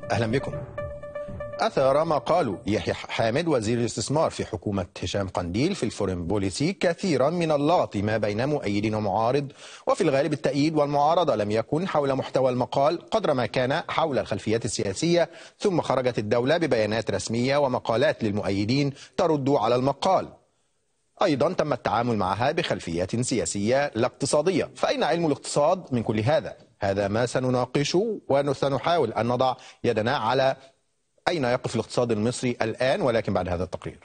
أهلا بكم أثار ما قاله يحيى حامد وزير الاستثمار في حكومة هشام قنديل في الفورين بوليسي كثيرا من اللغط ما بين مؤيد ومعارض وفي الغالب التأييد والمعارضة لم يكن حول محتوى المقال قدر ما كان حول الخلفيات السياسية ثم خرجت الدولة ببيانات رسمية ومقالات للمؤيدين ترد على المقال أيضا تم التعامل معها بخلفيات سياسية لا اقتصادية فأين علم الاقتصاد من كل هذا؟ هذا ما سنناقشه وسنحاول أن نضع يدنا على أين يقف الاقتصاد المصري الآن ولكن بعد هذا التقرير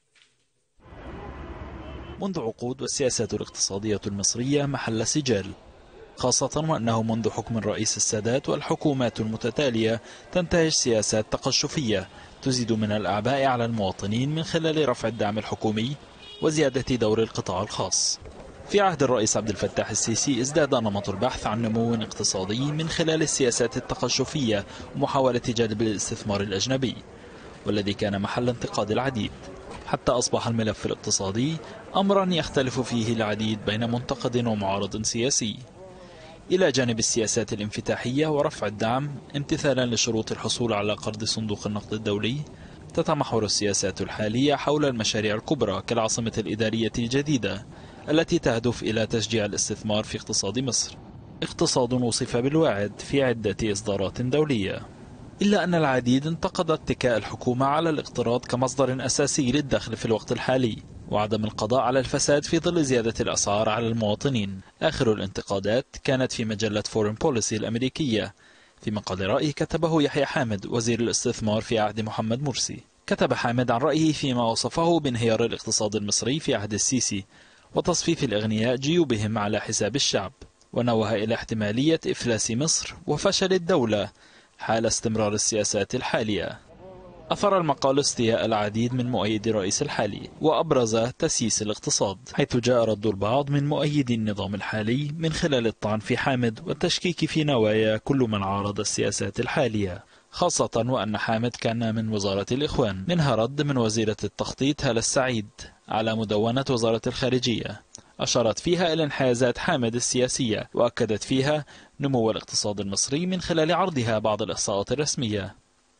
منذ عقود والسياسة الاقتصادية المصرية محل سجال خاصة وأنه منذ حكم الرئيس السادات والحكومات المتتالية تنتهج سياسات تقشفية تزيد من الأعباء على المواطنين من خلال رفع الدعم الحكومي وزيادة دور القطاع الخاص في عهد الرئيس عبد الفتاح السيسي ازداد نمط البحث عن نمو اقتصادي من خلال السياسات التقشفية ومحاولة جلب الاستثمار الأجنبي والذي كان محل انتقاد العديد حتى أصبح الملف الاقتصادي أمرا يختلف فيه العديد بين منتقد ومعارض سياسي إلى جانب السياسات الانفتاحية ورفع الدعم امتثالا لشروط الحصول على قرض صندوق النقد الدولي تتمحور السياسات الحالية حول المشاريع الكبرى كالعاصمة الإدارية الجديدة التي تهدف إلى تشجيع الاستثمار في اقتصاد مصر اقتصاد وصف بالواعد في عدة إصدارات دولية إلا أن العديد انتقد اتكاء الحكومة على الاقتراض كمصدر أساسي للدخل في الوقت الحالي وعدم القضاء على الفساد في ظل زيادة الأسعار على المواطنين آخر الانتقادات كانت في مجلة فورين بوليسي الأمريكية في مقال رأي كتبه يحيى حامد وزير الاستثمار في عهد محمد مرسي كتب حامد عن رأيه فيما وصفه بانهيار الاقتصاد المصري في عهد السيسي وتصفيف الأغنياء جيوبهم على حساب الشعب ونوه إلى احتمالية إفلاس مصر وفشل الدولة حال استمرار السياسات الحالية أثر المقال استياء العديد من مؤيدي الرئيس الحالي وأبرز تسييس الاقتصاد حيث جاء رد البعض من مؤيدي النظام الحالي من خلال الطعن في حامد والتشكيك في نوايا كل من عارض السياسات الحالية خاصة وأن حامد كان من وزارة الإخوان منها رد من وزيرة التخطيط هالة السعيد على مدونة وزارة الخارجية أشارت فيها إلى انحيازات حامد السياسية وأكدت فيها نمو الاقتصاد المصري من خلال عرضها بعض الإحصاءات الرسمية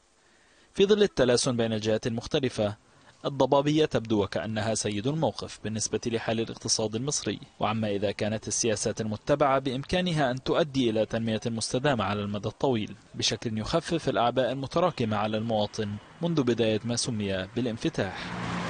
في ظل التلاسن بين الجهات المختلفة الضبابية تبدو وكأنها سيد الموقف بالنسبة لحال الاقتصاد المصري وعما إذا كانت السياسات المتبعة بإمكانها أن تؤدي إلى تنمية مستدامة على المدى الطويل بشكل يخفف الأعباء المتراكمة على المواطن منذ بداية ما سمي بالانفتاح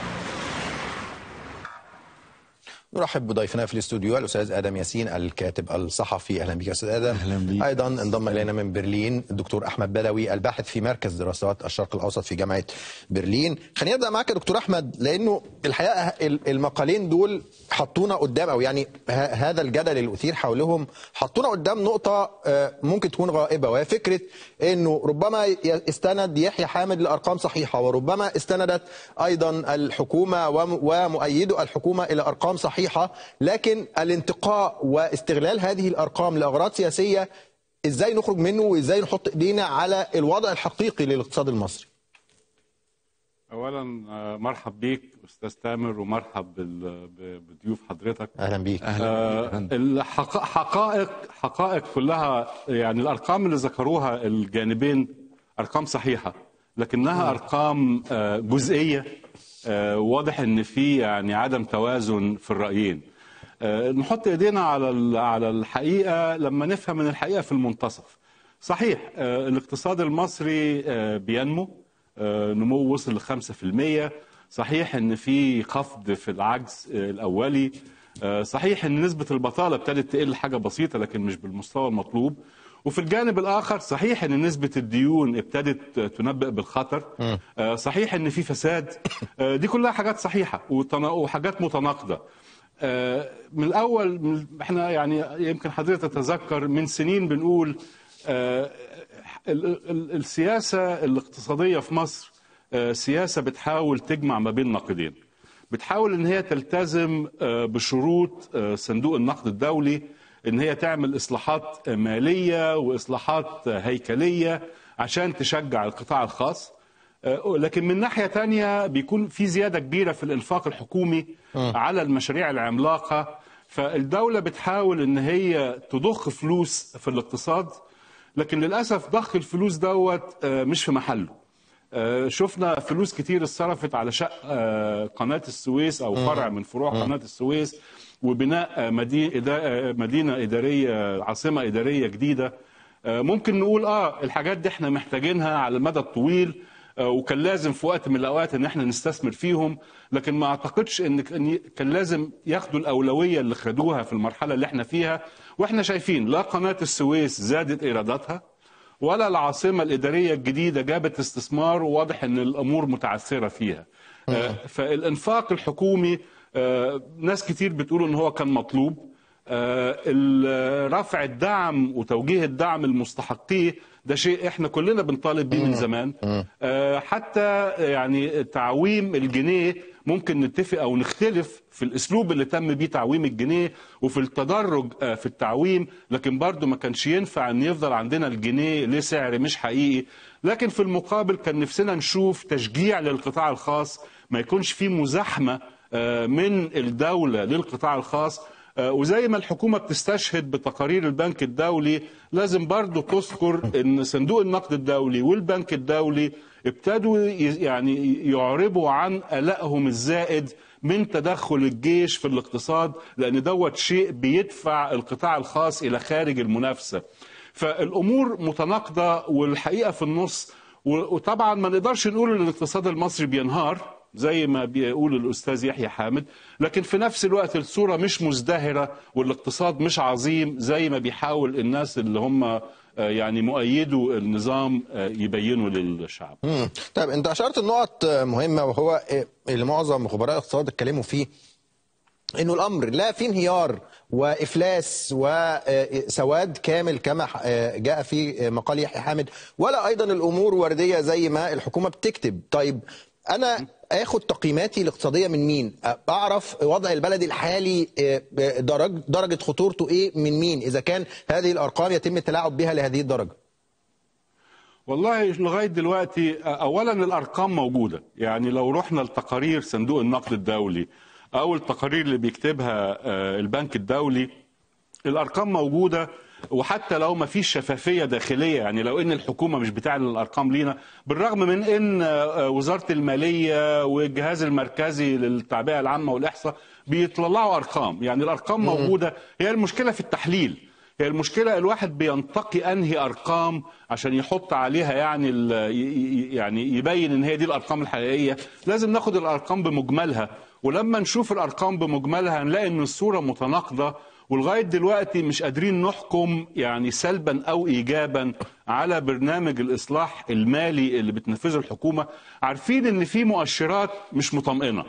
نرحب بضيفنا في الاستوديو الاستاذ ادم ياسين الكاتب الصحفي اهلا بك استاذ ادم اهلا بك ايضا انضم الينا من برلين الدكتور احمد بدوي الباحث في مركز دراسات الشرق الاوسط في جامعه برلين خلينا نبدا معك يا دكتور احمد لانه الحقيقه المقالين دول حطونا قدام او يعني هذا الجدل اللي اثير حولهم حطونا قدام نقطه ممكن تكون غائبه وهي فكره انه ربما استند يحيى حامد لارقام صحيحه وربما استندت ايضا الحكومه ومؤيدو الحكومه الى ارقام صحيحه صحيحه لكن الانتقاء واستغلال هذه الارقام لاغراض سياسيه ازاي نخرج منه وازاي نحط ايدينا على الوضع الحقيقي للاقتصاد المصري اولا مرحب بيك استاذ تامر ومرحب بضيوف حضرتك اهلا بيك آه الحقائق حقائق كلها يعني الارقام اللي ذكروها الجانبين ارقام صحيحه لكنها ارقام جزئيه واضح ان في يعني عدم توازن في الرايين نحط ايدينا على على الحقيقه لما نفهم ان الحقيقه في المنتصف صحيح الاقتصاد المصري بينمو نمو وصل ل 5% صحيح ان في خفض في العجز الاولي صحيح ان نسبه البطاله ابتدت تقل حاجه بسيطه لكن مش بالمستوى المطلوب وفي الجانب الاخر صحيح ان نسبه الديون ابتدت تنبئ بالخطر صحيح ان في فساد دي كلها حاجات صحيحه وحاجات متناقضه من الاول احنا يعني يمكن حضرتك تتذكر من سنين بنقول السياسه الاقتصاديه في مصر سياسه بتحاول تجمع ما بين ناقدين بتحاول ان هي تلتزم بشروط صندوق النقد الدولي ان هي تعمل اصلاحات ماليه واصلاحات هيكليه عشان تشجع القطاع الخاص لكن من ناحيه تانية بيكون في زياده كبيره في الانفاق الحكومي على المشاريع العملاقه فالدوله بتحاول ان هي تضخ فلوس في الاقتصاد لكن للاسف ضخ الفلوس دوت آه، مش في محله آه، شفنا فلوس كتير اتصرفت على شق آه، قناة السويس أو فرع من فروع قناة السويس وبناء آه، مدي- إدا- آه، مدينة إدارية عاصمة إدارية جديدة آه، ممكن نقول آه الحاجات دي احنا محتاجينها على المدى الطويل آه، وكان لازم في وقت من الأوقات إن احنا نستثمر فيهم لكن ما أعتقدش إن كان- كان لازم ياخدوا الأولوية اللي خدوها في المرحلة اللي احنا فيها وإحنا شايفين لا قناة السويس زادت إيراداتها ولا العاصمة الإدارية الجديدة جابت استثمار وواضح أن الأمور متعثرة فيها آه، فالإنفاق الحكومي آه، ناس كتير بتقول أن هو كان مطلوب آه، ال- رفع الدعم وتوجيه الدعم المستحقيه ده شيء احنا كلنا بنطالب بيه من زمان آه، حتى يعني تعويم الجنيه ممكن نتفق او نختلف في الاسلوب اللي تم بيه تعويم الجنيه وفي التدرج آه، في التعويم لكن برضو ما كانش ينفع ان يفضل عندنا الجنيه ليه سعر مش حقيقي لكن في المقابل كان نفسنا نشوف تشجيع للقطاع الخاص ما يكونش فيه مزاحمه آه، من الدوله للقطاع الخاص آه، وزي ما الحكومة بتستشهد بتقارير البنك الدولي لازم برضو تذكر ان صندوق النقد الدولي والبنك الدولي ابتدوا ي- يعني يعربوا عن قلقهم الزائد من تدخل الجيش في الاقتصاد لان دوت شيء بيدفع القطاع الخاص الى خارج المنافسة فالامور متناقضة والحقيقة في النص و- وطبعا ما نقدرش نقول ان الاقتصاد المصري بينهار زي ما بيقول الاستاذ يحيى حامد لكن في نفس الوقت الصوره مش مزدهره والاقتصاد مش عظيم زي ما بيحاول الناس اللي هم آه، يعني مؤيدوا النظام آه، يبينوا للشعب مم. طيب انت اشرت لنقط مهمه وهو اللي معظم خبراء الاقتصاد اتكلموا فيه انه الامر لا في انهيار وافلاس وسواد كامل كما جاء في مقال يحيى حامد ولا ايضا الامور ورديه زي ما الحكومه بتكتب طيب انا اخد تقييماتي الاقتصاديه من مين اعرف وضع البلد الحالي درج درجه خطورته ايه من مين اذا كان هذه الارقام يتم التلاعب بها لهذه الدرجه والله لغايه دلوقتي اولا الارقام موجوده يعني لو رحنا لتقارير صندوق النقد الدولي او التقارير اللي بيكتبها آه، البنك الدولي الارقام موجوده وحتى لو ما فيش شفافيه داخليه يعني لو ان الحكومه مش بتعلن الارقام لينا بالرغم من ان آه، وزاره الماليه والجهاز المركزي للتعبئه العامه والاحصاء بيطلعوا ارقام يعني الارقام موجوده هي المشكله في التحليل هي المشكلة الواحد بينتقي أنهي أرقام عشان يحط عليها يعني ال- ي- ي- يعني يبين إن هي دي الأرقام الحقيقية لازم ناخد الأرقام بمجملها ولما نشوف الأرقام بمجملها هنلاقي إن الصورة متناقضة ولغاية دلوقتي مش قادرين نحكم يعني سلبا أو إيجابا على برنامج الإصلاح المالي اللي بتنفذه الحكومة عارفين إن في مؤشرات مش مطمئنة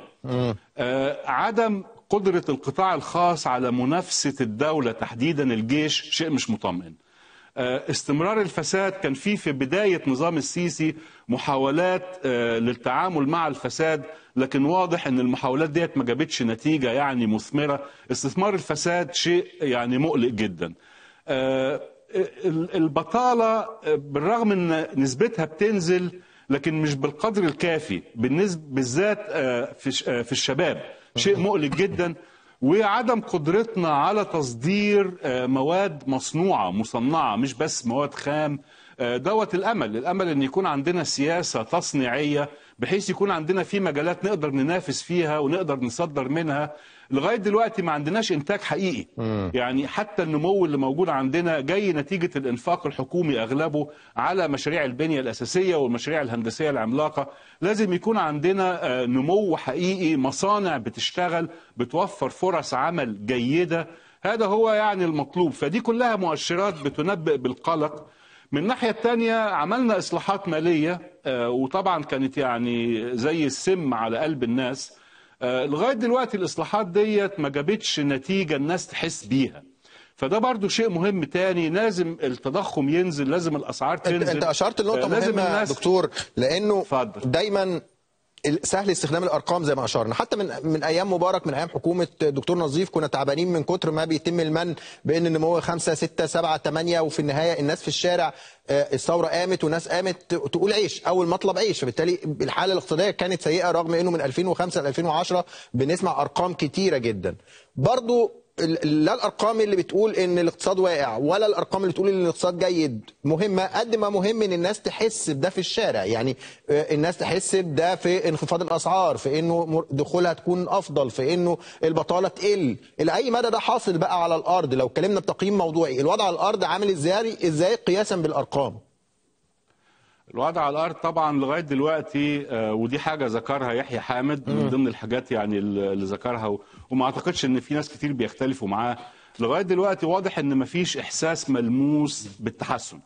آه عدم قدرة القطاع الخاص على منافسة الدولة تحديدا الجيش شيء مش مطمئن آه، استمرار الفساد كان في في بداية نظام السيسي محاولات آه، للتعامل مع الفساد لكن واضح ان المحاولات ديت ما جابتش نتيجة يعني مثمرة استثمار الفساد شيء يعني مقلق جدا آه، ال- البطالة آه، بالرغم ان نسبتها بتنزل لكن مش بالقدر الكافي بالنسبة بالذات آه، في ش- آه، في الشباب شيء مقلق جدا وعدم قدرتنا على تصدير آه، مواد مصنوعة مصنعة مش بس مواد خام آه، دوت الأمل الأمل أن يكون عندنا سياسة تصنيعية بحيث يكون عندنا في مجالات نقدر ننافس فيها ونقدر نصدر منها لغاية دلوقتي ما عندناش إنتاج حقيقي يعني حتى النمو اللي موجود عندنا جاي نتيجة الإنفاق الحكومي أغلبه على مشاريع البنية الأساسية والمشاريع الهندسية العملاقة لازم يكون عندنا آه، نمو حقيقي مصانع بتشتغل بتوفر فرص عمل جيدة هذا هو يعني المطلوب فدي كلها مؤشرات بتنبئ بالقلق من الناحية الثانية عملنا إصلاحات مالية آه، وطبعا كانت يعني زي السم على قلب الناس آه، لغاية دلوقتي الإصلاحات ديت ما جابتش نتيجة الناس تحس بيها فده برضو شيء مهم تاني لازم التضخم ينزل لازم الأسعار انت, تنزل انت اشرت لنقطه آه، لازم مهمه الناس دكتور لانه اتفضل. دايما سهل استخدام الارقام زي ما اشرنا حتى من من ايام مبارك من ايام حكومه دكتور نظيف كنا تعبانين من كتر ما بيتم المن بان النمو 5 6 7 8 وفي النهايه الناس في الشارع آه، الثوره قامت وناس قامت تقول عيش اول مطلب عيش فبالتالي الحاله الاقتصاديه كانت سيئه رغم انه من 2005 ل 2010 بنسمع ارقام كتيره جدا برضو ال- لا الارقام اللي بتقول ان الاقتصاد واقع ولا الارقام اللي بتقول ان الاقتصاد جيد مهمه قد ما مهم ان الناس تحس بده في الشارع يعني آه، الناس تحس بده في انخفاض الاسعار في انه مر- دخولها تكون افضل في انه البطاله تقل لاي مدى ده حاصل بقى على الارض لو اتكلمنا بتقييم موضوعي الوضع على الارض عامل ازاي ازاي قياسا بالارقام الوضع على الارض طبعا لغايه دلوقتي آه، ودي حاجه ذكرها يحيى حامد من ضمن الحاجات يعني اللي اللي ذكرها و- وما اعتقدش ان في ناس كتير بيختلفوا معاه لغايه دلوقتي واضح ان مفيش احساس ملموس بالتحسن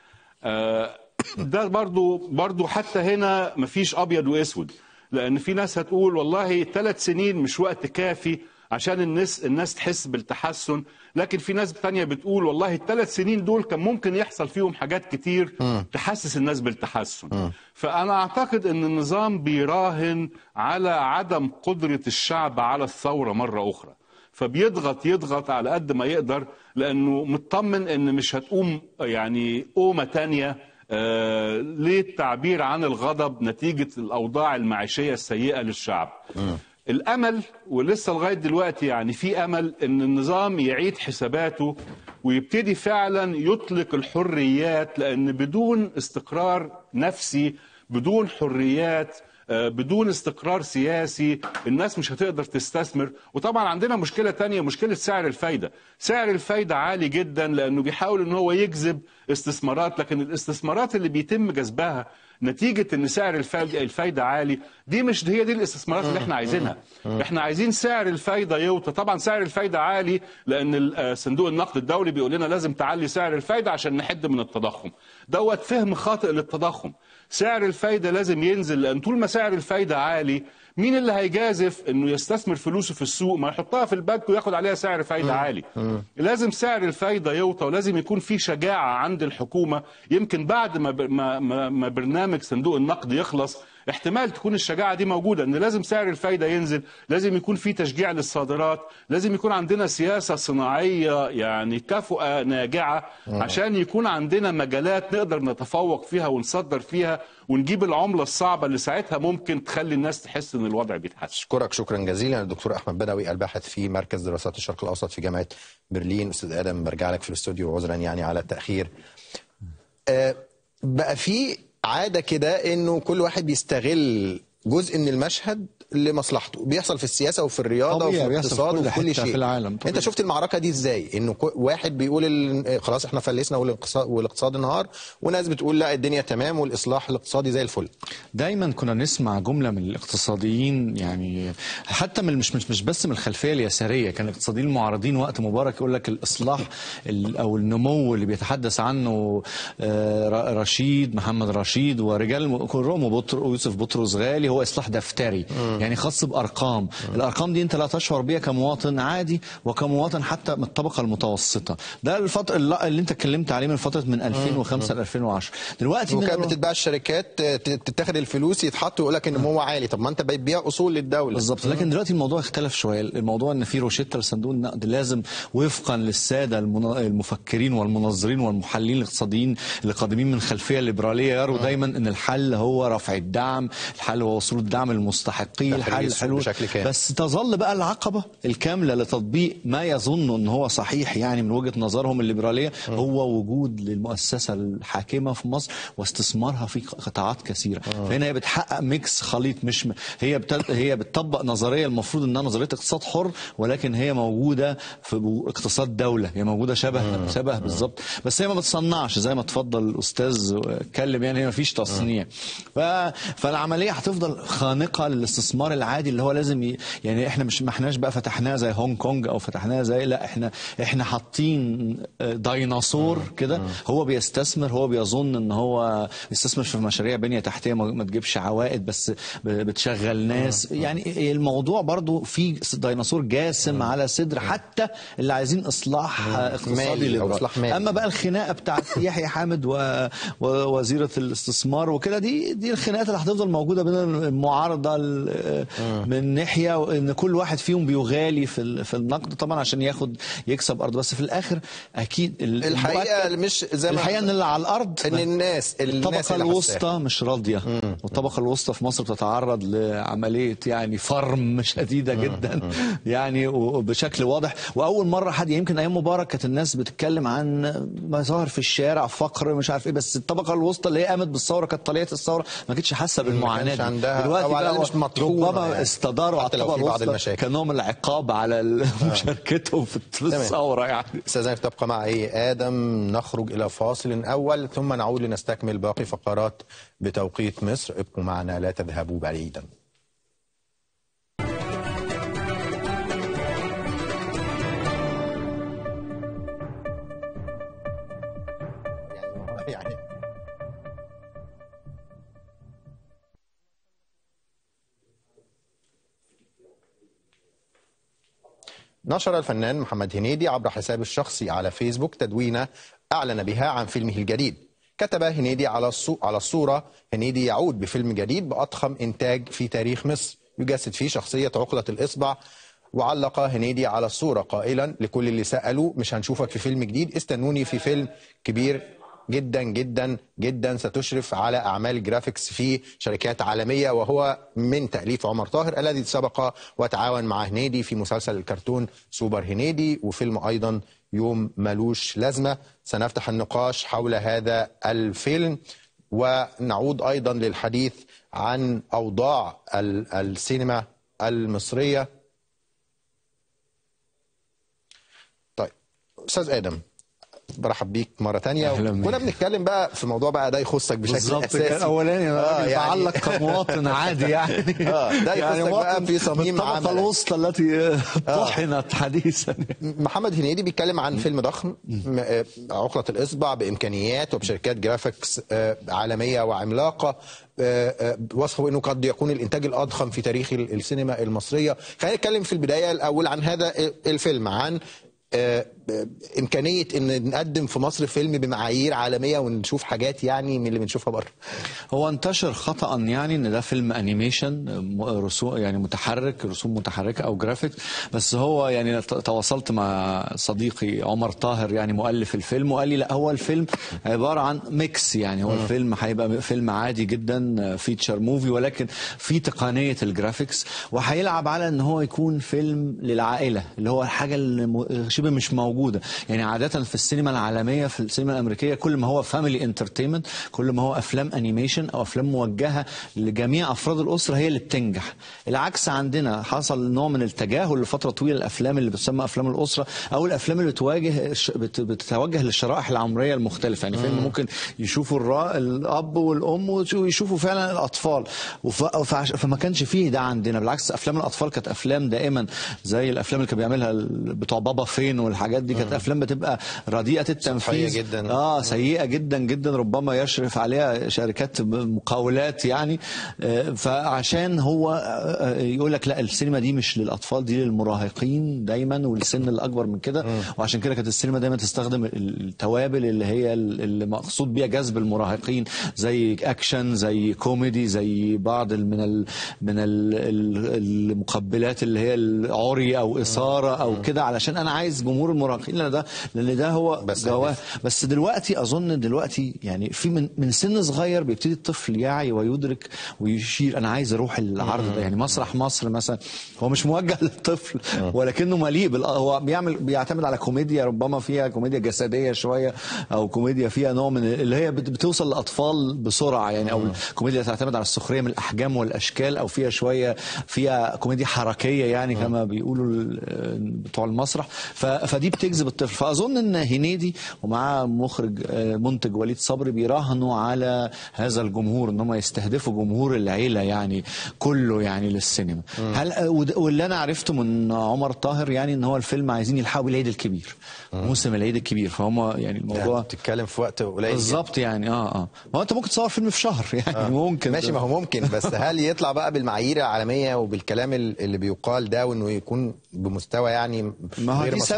آه، ده برضو برضو حتى هنا مفيش ابيض واسود لان في ناس هتقول والله ثلاث سنين مش وقت كافي عشان الناس الناس تحس بالتحسن لكن في ناس تانية بتقول والله الثلاث سنين دول كان ممكن يحصل فيهم حاجات كتير تحسس الناس بالتحسن فأنا أعتقد أن النظام بيراهن على عدم قدرة الشعب على الثورة مرة أخرى فبيضغط يضغط على قد ما يقدر لأنه مطمن أن مش هتقوم يعني قومة تانية آه، للتعبير عن الغضب نتيجة الأوضاع المعيشية السيئة للشعب الامل ولسه لغايه دلوقتي يعني في امل ان النظام يعيد حساباته ويبتدي فعلا يطلق الحريات لان بدون استقرار نفسي بدون حريات آه، بدون استقرار سياسي الناس مش هتقدر تستثمر وطبعا عندنا مشكلة تانية مشكلة سعر الفايدة سعر الفايدة عالي جدا لأنه بيحاول أن هو يجذب استثمارات لكن الاستثمارات اللي بيتم جذبها نتيجة ان سعر الفايدة, الفايدة عالي دي مش هي دي الاستثمارات اللي احنا عايزينها احنا عايزين سعر الفايدة يوطى طبعا سعر الفايدة عالي لان ال- آه، صندوق النقد الدولي بيقول لنا لازم تعلي سعر الفايدة عشان نحد من التضخم دوت فهم خاطئ للتضخم سعر الفايدة لازم ينزل لان طول ما سعر الفايدة عالي مين اللي هيجازف انه يستثمر فلوسه في السوق ما يحطها في البنك وياخد عليها سعر فايدة عالي لازم سعر الفايدة يوطى ولازم يكون في شجاعة عند الحكومة يمكن بعد ما ب- ما ما, ما برنامج صندوق النقد يخلص احتمال تكون الشجاعة دي موجودة ان لازم سعر الفايدة ينزل لازم يكون في تشجيع للصادرات لازم يكون عندنا سياسة صناعية يعني كفؤة ناجعة عشان يكون عندنا مجالات نقدر نتفوق فيها ونصدر فيها ونجيب العملة الصعبة اللي ساعتها ممكن تخلي الناس تحس ان الوضع بيتحسن اشكرك شكرا جزيلا الدكتور احمد بدوي الباحث في مركز دراسات الشرق الاوسط في جامعه برلين استاذ ادم برجع لك في الاستوديو عذرا يعني على التاخير آه، بقى في عاده كده انه كل واحد بيستغل جزء من المشهد لمصلحته بيحصل في السياسه وفي الرياضه طبيعي، وفي بيحصل في الاقتصاد كل وفي كل حتة شيء في العالم، طبيعي. انت شفت المعركه دي ازاي انه كو- واحد بيقول ال- خلاص احنا فلسنا والاقتصاد والاقتصاد انهار وناس بتقول لا الدنيا تمام والاصلاح الاقتصادي زي الفل دايما كنا نسمع جمله من الاقتصاديين يعني حتى من مش مش مش بس من الخلفيه اليساريه كان الاقتصاديين المعارضين وقت مبارك يقول لك الاصلاح ال- او النمو اللي بيتحدث عنه آه، ر- رشيد محمد رشيد ورجال كلهم وبطر ويوسف بطرس غالي هو اصلاح دفتري يعني خاص بارقام الارقام دي انت لا تشعر بيها كمواطن عادي وكمواطن حتى من الطبقه المتوسطه ده الفتره اللي اللي انت اتكلمت عليه من فتره من 2005 ل 2010 دلوقتي من وكانت الر- بتتباع الشركات ت- تتاخد الفلوس يتحط ويقول لك ان هو عالي طب ما انت بتبيع اصول للدوله بالظبط لكن دلوقتي الموضوع اختلف شويه الموضوع ان في روشته لصندوق النقد لازم وفقا للساده المن- المفكرين والمنظرين والمحللين الاقتصاديين اللي قادمين من خلفيه ليبراليه يروا دايما ان الحل هو رفع الدعم الحل هو وصول الدعم للمستحقين تحرير الحل السوق حلول بشكل كامل. بس تظل بقى العقبه الكامله لتطبيق ما يظن ان هو صحيح يعني من وجهه نظرهم الليبراليه هو وجود للمؤسسه الحاكمه في مصر واستثمارها في قطاعات كثيره فهنا هي بتحقق ميكس خليط مش م... هي بت... هي بتطبق نظريه المفروض انها نظريه اقتصاد حر ولكن هي موجوده في بو- اقتصاد دوله هي موجوده شبه شبه بالظبط بس هي ما بتصنعش زي ما اتفضل الاستاذ اتكلم يعني ما فيش تصنيع ف... فالعمليه هتفضل خانقه للاستثمار العادي اللي هو لازم ي... يعني احنا مش ما احناش بقى فتحناها زي هونج كونج او فتحناها زي لا احنا احنا حاطين ديناصور كده هو بيستثمر هو بيظن ان هو بيستثمر في مشاريع بنيه تحتيه ما ما تجيبش عوائد بس ب- بتشغل ناس يعني الموضوع برضو في ديناصور جاسم على صدر حتى اللي عايزين اصلاح اقتصادي مالي أو ليبرالي. إصلاح مالي. اما بقى الخناقه بتاعت يحيى حامد و... ووزيره الاستثمار وكده دي دي الخناقات اللي هتفضل موجوده بين المعارضه ال- من ناحيه ان كل واحد فيهم بيغالي في ال- في النقد طبعا عشان ياخد يكسب ارض بس في الاخر اكيد ال- الحقيقه المؤكد- مش زي ما الحقيقه ان اللي على الارض ان الناس الناس الطبقة اللي الوسطى مش راضية والطبقة الوسطى في مصر بتتعرض لعملية يعني فرم شديدة جدا يعني وبشكل واضح وأول مرة حد يمكن أيام مبارك كانت الناس بتتكلم عن مظاهر في الشارع فقر مش عارف إيه بس الطبقة الوسطى اللي هي قامت بالثورة كانت طليعة الثورة ما كانتش حاسة بالمعاناة كانش دي عندها- دلوقتي أو على بقى الأقل مش مطحونة ربما يعني. استداروا على حتى لو الطبقة في بعض الوسطى المشاكل. كنوع من العقاب على ال- مشاركتهم في في تمام. الثورة يعني استاذنك تبقى معي ادم نخرج الى فاصل اول ثم نعود لنستكمل باقي فقرات بتوقيت مصر ابقوا معنا لا تذهبوا بعيدا يعني نشر الفنان محمد هنيدي عبر حسابه الشخصي على فيسبوك تدوينة أعلن بها عن فيلمه الجديد كتب هنيدي على الصو- على الصورة هنيدي يعود بفيلم جديد بأضخم إنتاج في تاريخ مصر يجسد فيه شخصية عقلة الإصبع وعلق هنيدي على الصورة قائلا لكل اللي سألوا مش هنشوفك في فيلم جديد استنوني في فيلم كبير جدا جدا جدا ستشرف على اعمال الجرافيكس في شركات عالميه وهو من تاليف عمر طاهر الذي سبق وتعاون مع هنيدي في مسلسل الكرتون سوبر هنيدي وفيلم ايضا يوم ملوش لازمه سنفتح النقاش حول هذا الفيلم ونعود ايضا للحديث عن اوضاع ال- السينما المصريه طيب استاذ ادم برحب بيك مره تانية أهلا بيك. كنا بنتكلم بقى في موضوع بقى ده يخصك بشكل بالظبط اساسي كان اولاني آه، آه يعني- بعلق كمواطن عادي يعني آه، ده يخصك بقى مواطن في صميم الطبقه عملك. الوسطى التي طحنت حديثا محمد هنيدي بيتكلم عن فيلم ضخم م- آه، عقلة الإصبع بإمكانيات وبشركات جرافيكس آه، عالمية وعملاقة آه، آه، وصفه انه قد يكون الانتاج الاضخم في تاريخ ال- السينما المصريه خلينا نتكلم في البدايه الاول عن هذا الفيلم عن آه، آه، امكانيه ان نقدم في مصر فيلم بمعايير عالميه ونشوف حاجات يعني من اللي بنشوفها بره هو انتشر خطا يعني ان ده فيلم انيميشن م- رسوم يعني متحرك رسوم متحركه او جرافيك بس هو يعني ت- تواصلت مع صديقي عمر طاهر يعني مؤلف الفيلم وقال لي لا هو الفيلم عباره عن ميكس يعني هو الفيلم هيبقى فيلم عادي جدا فيتشر موفي ولكن في تقنيه الجرافيكس وهيلعب على ان هو يكون فيلم للعائله اللي هو الحاجه اللي م- شبه مش موجوده يعني عاده في السينما العالميه في السينما الامريكيه كل ما هو فاميلي انترتينمنت كل ما هو افلام انيميشن او افلام موجهه لجميع افراد الاسره هي اللي بتنجح العكس عندنا حصل نوع من التجاهل لفتره طويله الافلام اللي بتسمى افلام الاسره او الافلام اللي بتواجه الش- بت- بتتوجه للشرائح العمريه المختلفه يعني فيلم ممكن يشوفوا الرا... الاب والام ويشوفوا فعلا الاطفال وف... فعش... فما كانش فيه ده عندنا بالعكس افلام الاطفال كانت افلام دائما زي الافلام اللي كان بيعملها ال- بتوع بابا فين والحاجات دي كانت افلام بتبقى رديئه التنفيذ جداً. اه سيئه جدا جدا ربما يشرف عليها شركات مقاولات يعني آه، فعشان هو آه، يقول لك لا السينما دي مش للاطفال دي للمراهقين دايما والسن الاكبر من كده وعشان كده كانت السينما دايما تستخدم التوابل اللي هي اللي مقصود بيها جذب المراهقين زي اكشن زي كوميدي زي بعض ال- من ال من ال ال المقبلات اللي هي العري او اثاره او كده علشان انا عايز جمهور المراهقين لان ده لان ده هو بس جواه بس دلوقتي اظن دلوقتي يعني في من من سن صغير بيبتدي الطفل يعي ويدرك ويشير انا عايز اروح العرض ده يعني مسرح مصر مثلا هو مش موجه للطفل ولكنه مليء بال- هو بيعمل بيعتمد على كوميديا ربما فيها كوميديا جسديه شويه او كوميديا فيها نوع من اللي هي بت- بتوصل لاطفال بسرعه يعني او كوميديا تعتمد على السخريه من الاحجام والاشكال او فيها شويه فيها كوميديا حركيه يعني كما بيقولوا ال- بتوع المسرح ف- فدي بتجذب الطفل فاظن ان هنيدي ومعاه مخرج آه، منتج وليد صبري بيراهنوا على هذا الجمهور ان هم يستهدفوا جمهور العيله يعني كله يعني للسينما هل آه، ود- واللي انا عرفته من عمر طاهر يعني ان هو الفيلم عايزين يلحقوا بالعيد الكبير موسم العيد الكبير فهم يعني يعني الموضوع بتتكلم في وقت قليل بالظبط يعني اه اه ما هو انت ممكن تصور فيلم في شهر يعني ممكن ماشي ما هو ممكن بس هل يطلع بقى بالمعايير العالميه وبالكلام ال- اللي بيقال ده وانه يكون بمستوى يعني ما هو غير دي مسبوق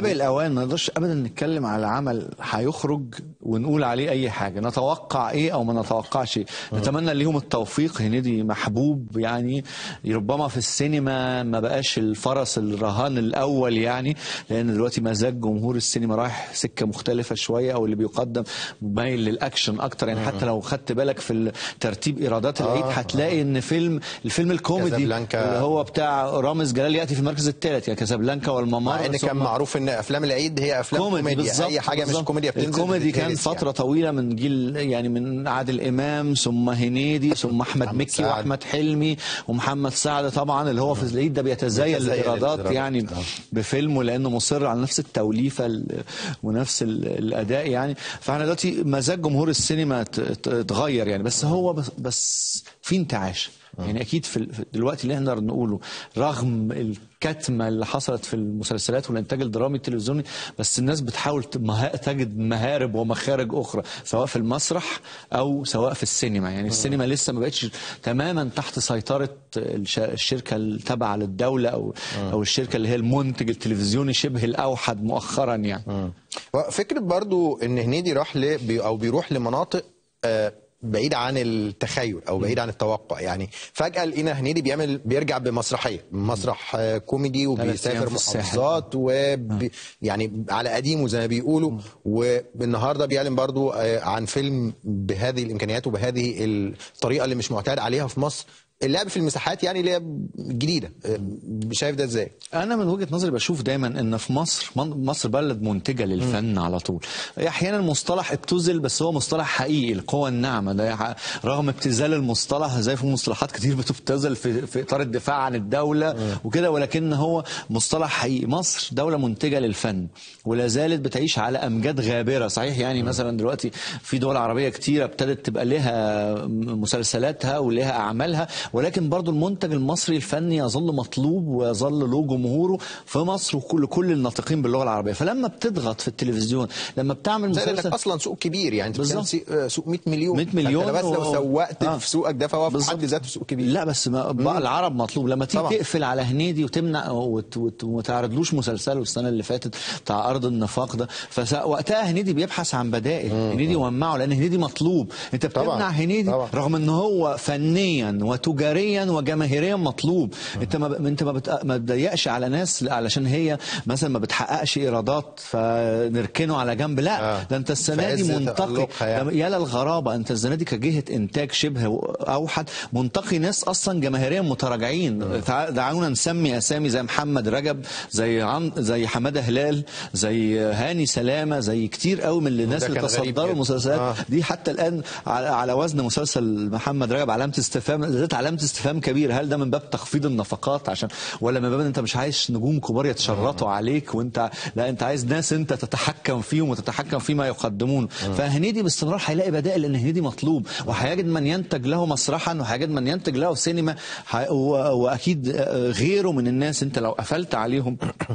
يعني الاوان ما نقدرش ابدا نتكلم على عمل هيخرج ونقول عليه اي حاجه نتوقع ايه او ما نتوقعش ايه نتمنى ليهم التوفيق هنيدي محبوب يعني ربما في السينما ما بقاش الفرس الرهان الاول يعني لان دلوقتي مزاج جمهور السينما رايح سكه مختلفه شويه او اللي بيقدم مايل للاكشن اكتر يعني حتى لو خدت بالك في ترتيب ايرادات العيد هتلاقي ان فيلم الفيلم الكوميدي كازابلانكا. اللي هو بتاع رامز جلال ياتي في المركز الثالث يا كازابلانكا والممر مع ان كان ثم- معروف ان افلام العيد هي افلام كوميديا بالظبط، اي حاجه مش بالظبط. كوميديا بتنزل الكوميدي كان بتتهرس فتره يعني. طويله من جيل يعني من عادل امام ثم هنيدي ثم احمد محمد مكي سعد. واحمد حلمي ومحمد سعد طبعا اللي هو في العيد ده بيتزايد بيتزايد الايرادات الإيرادات. يعني آه. بفيلمه لانه مصر على نفس التوليفه ال- ونفس ال- الاداء يعني فاحنا دلوقتي مزاج جمهور السينما ت- ت- اتغير يعني بس هو بس, بس في انتعاش يعني اكيد في ال- في دلوقتي اللي نقدر نقوله رغم الكتمه اللي حصلت في المسلسلات والانتاج الدرامي التلفزيوني بس الناس بتحاول ت- مها- تجد مهارب ومخارج اخرى سواء في المسرح او سواء في السينما يعني السينما لسه ما بقتش تماما تحت سيطره الش- الشركه التابعه للدوله او او الشركه اللي هي المنتج التلفزيوني شبه الاوحد مؤخرا يعني فكرة برضو ان هنيدي راح ل بي- او بيروح لمناطق آه، بعيد عن التخيل او بعيد عن التوقع يعني فجاه لقينا هنيدي بيعمل بيرجع بمسرحيه مسرح آه، كوميدي أيام وبيسافر في الساحل. محافظات وبي يعني على قديمه زي ما بيقولوا والنهارده بيعلن برضو آه، عن فيلم بهذه الامكانيات وبهذه الطريقه اللي مش معتاد عليها في مصر اللعب في المساحات يعني اللي هي جديده آه، شايف ده ازاي؟ انا من وجهه نظري بشوف دايما ان في مصر من- مصر بلد منتجه للفن على طول احيانا مصطلح ابتذل بس هو مصطلح حقيقي القوى الناعمه ده ح- رغم ابتذال المصطلح زي في مصطلحات كتير بتبتذل في, في اطار الدفاع عن الدوله وكده ولكن هو مصطلح حقيقي مصر دوله منتجه للفن ولا زالت بتعيش على امجاد غابره صحيح يعني مثلا دلوقتي في دول عربيه كتيره ابتدت تبقى لها مسلسلاتها ولها اعمالها ولكن برضو المنتج المصري الفني يظل مطلوب ويظل له جمهوره في مصر وكل كل الناطقين باللغه العربيه فلما بتضغط في التلفزيون لما بتعمل زي لانك مسلسل اصلا سوق كبير يعني انت بتتكلم بالظبط. سي- آه، سوق 100 مليون 100 مليون فأنت بس لو و- سوقت آه. في سوقك ده فهو في بالظبط. حد ذاته سوق كبير لا بس ما بقى العرب مطلوب لما تيجي طبعا. تقفل على هنيدي وتمنع وت- وت- وما تعرضلوش مسلسله السنه اللي فاتت بتاع ارض النفاق ده فوقتها هنيدي بيبحث عن بدائل هنيدي ومعه لان هنيدي مطلوب انت طبعا. بتمنع هنيدي طبعا. رغم ان هو فنيا وتجاريا وجماهيريا مطلوب انت ما ب- انت ما بت- ما بتضيقش على ناس علشان هي مثلا ما بتحققش ايرادات فنركنه على جنب لا آه. ده انت السنه في دي عز منتقي تألقها يعني. ده يا للغرابه انت السنه دي كجهه انتاج شبه اوحد منتقي ناس اصلا جماهيريا متراجعين تع- دعونا نسمي اسامي زي محمد رجب زي عم زي حماده هلال زي هاني سلامه زي كتير قوي من الناس ده اللي كان غريب تصدروا جدا. المسلسلات آه. دي حتى الان على, على وزن مسلسل محمد رجب علامه استفهام ذات علامه استفهام كبيره هل ده من باب تخفيض النفقات عشان ولا من باب ان انت مش عايز نجوم كبار يتشرطوا عليك وانت لا انت عايز ناس انت تتحكم فيهم وتتحكم فيما يقدمون فهنيدي باستمرار هيلاقي بدائل لان هنيدي مطلوب وهيجد من ينتج له مسرحا وهيجد من ينتج له سينما ه- و- واكيد آه، غيره من الناس انت لو قفلت عليهم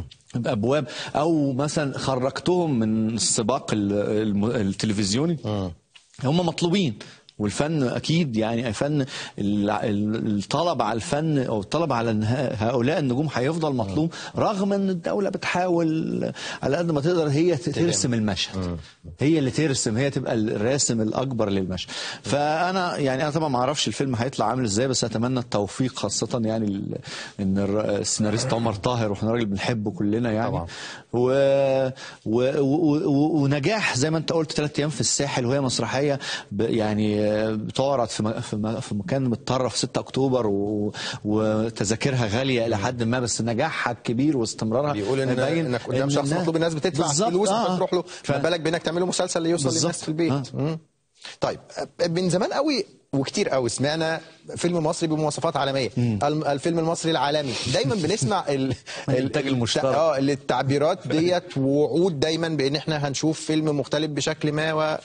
بابواب او مثلا خرجتهم من السباق ال- الم- التلفزيوني هم مطلوبين والفن اكيد يعني فن ال- ال- الطلب على الفن او الطلب على إن ه- هؤلاء النجوم هيفضل مطلوب رغم ان الدوله بتحاول على قد ما تقدر هي ت- ترسم المشهد هي اللي ترسم هي تبقى الراسم الاكبر للمشهد فانا يعني انا طبعا ما اعرفش الفيلم هيطلع عامل ازاي بس اتمنى التوفيق خاصه يعني ال- ان الر- السيناريست عمر طاهر واحنا راجل بنحبه كلنا يعني طبعا. و... و... و... و... ونجاح زي ما انت قلت ثلاث ايام في الساحل وهي مسرحيه ب... يعني بتعرض في, م... في, م... في مكان متطرف 6 اكتوبر و... وتذاكرها غاليه الى حد ما بس نجاحها الكبير واستمرارها بيقول ان يبين انك قدام إن شخص الناس- مطلوب الناس بتدفع بالظبط، فلوس آه. عشان تروح له ف... ما بالك بانك تعمله مسلسل اللي يوصل بالظبط. للناس في البيت آه. مم. طيب من زمان قوي وكتير قوي سمعنا فيلم مصري بمواصفات عالميه الم- الفيلم المصري العالمي دايما بنسمع ال... الإنتاج المشترك. اه التعبيرات ديت ووعود دايما بان احنا هنشوف فيلم مختلف بشكل ما و...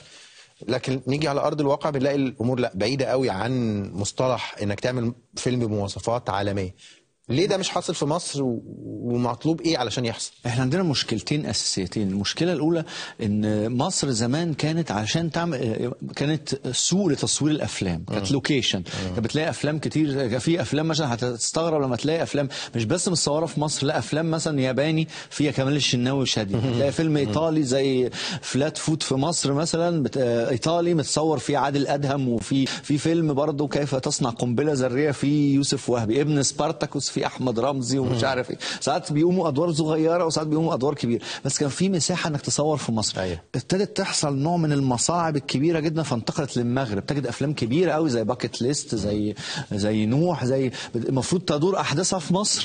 لكن نيجي على ارض الواقع بنلاقي الامور لا بعيده قوي عن مصطلح انك تعمل فيلم بمواصفات عالميه ليه ده مش حاصل في مصر و- ومطلوب ايه علشان يحصل احنا عندنا مشكلتين اساسيتين المشكله الاولى ان مصر زمان كانت عشان تعمل كانت سوق لتصوير الافلام كانت لوكيشن كانت بتلاقي افلام كتير كان في افلام مثلا هتستغرب لما تلاقي افلام مش بس متصوره في مصر لا افلام مثلا ياباني فيها كمال الشناوي وشادي تلاقي فيلم ايطالي زي فلات فوت في مصر مثلا بت... ايطالي متصور فيه عادل ادهم وفي في فيلم برضه كيف تصنع قنبله ذريه في يوسف وهبي ابن سبارتاكوس في احمد رمزي ومش عارف ايه ساعات بيقوموا ادوار صغيره وساعات بيقوموا ادوار كبيره بس كان في مساحه انك تصور في مصر أيوة. ابتدت تحصل نوع من المصاعب الكبيره جدا فانتقلت للمغرب تجد افلام كبيره قوي زي باكيت ليست زي زي نوح زي المفروض تدور احداثها في مصر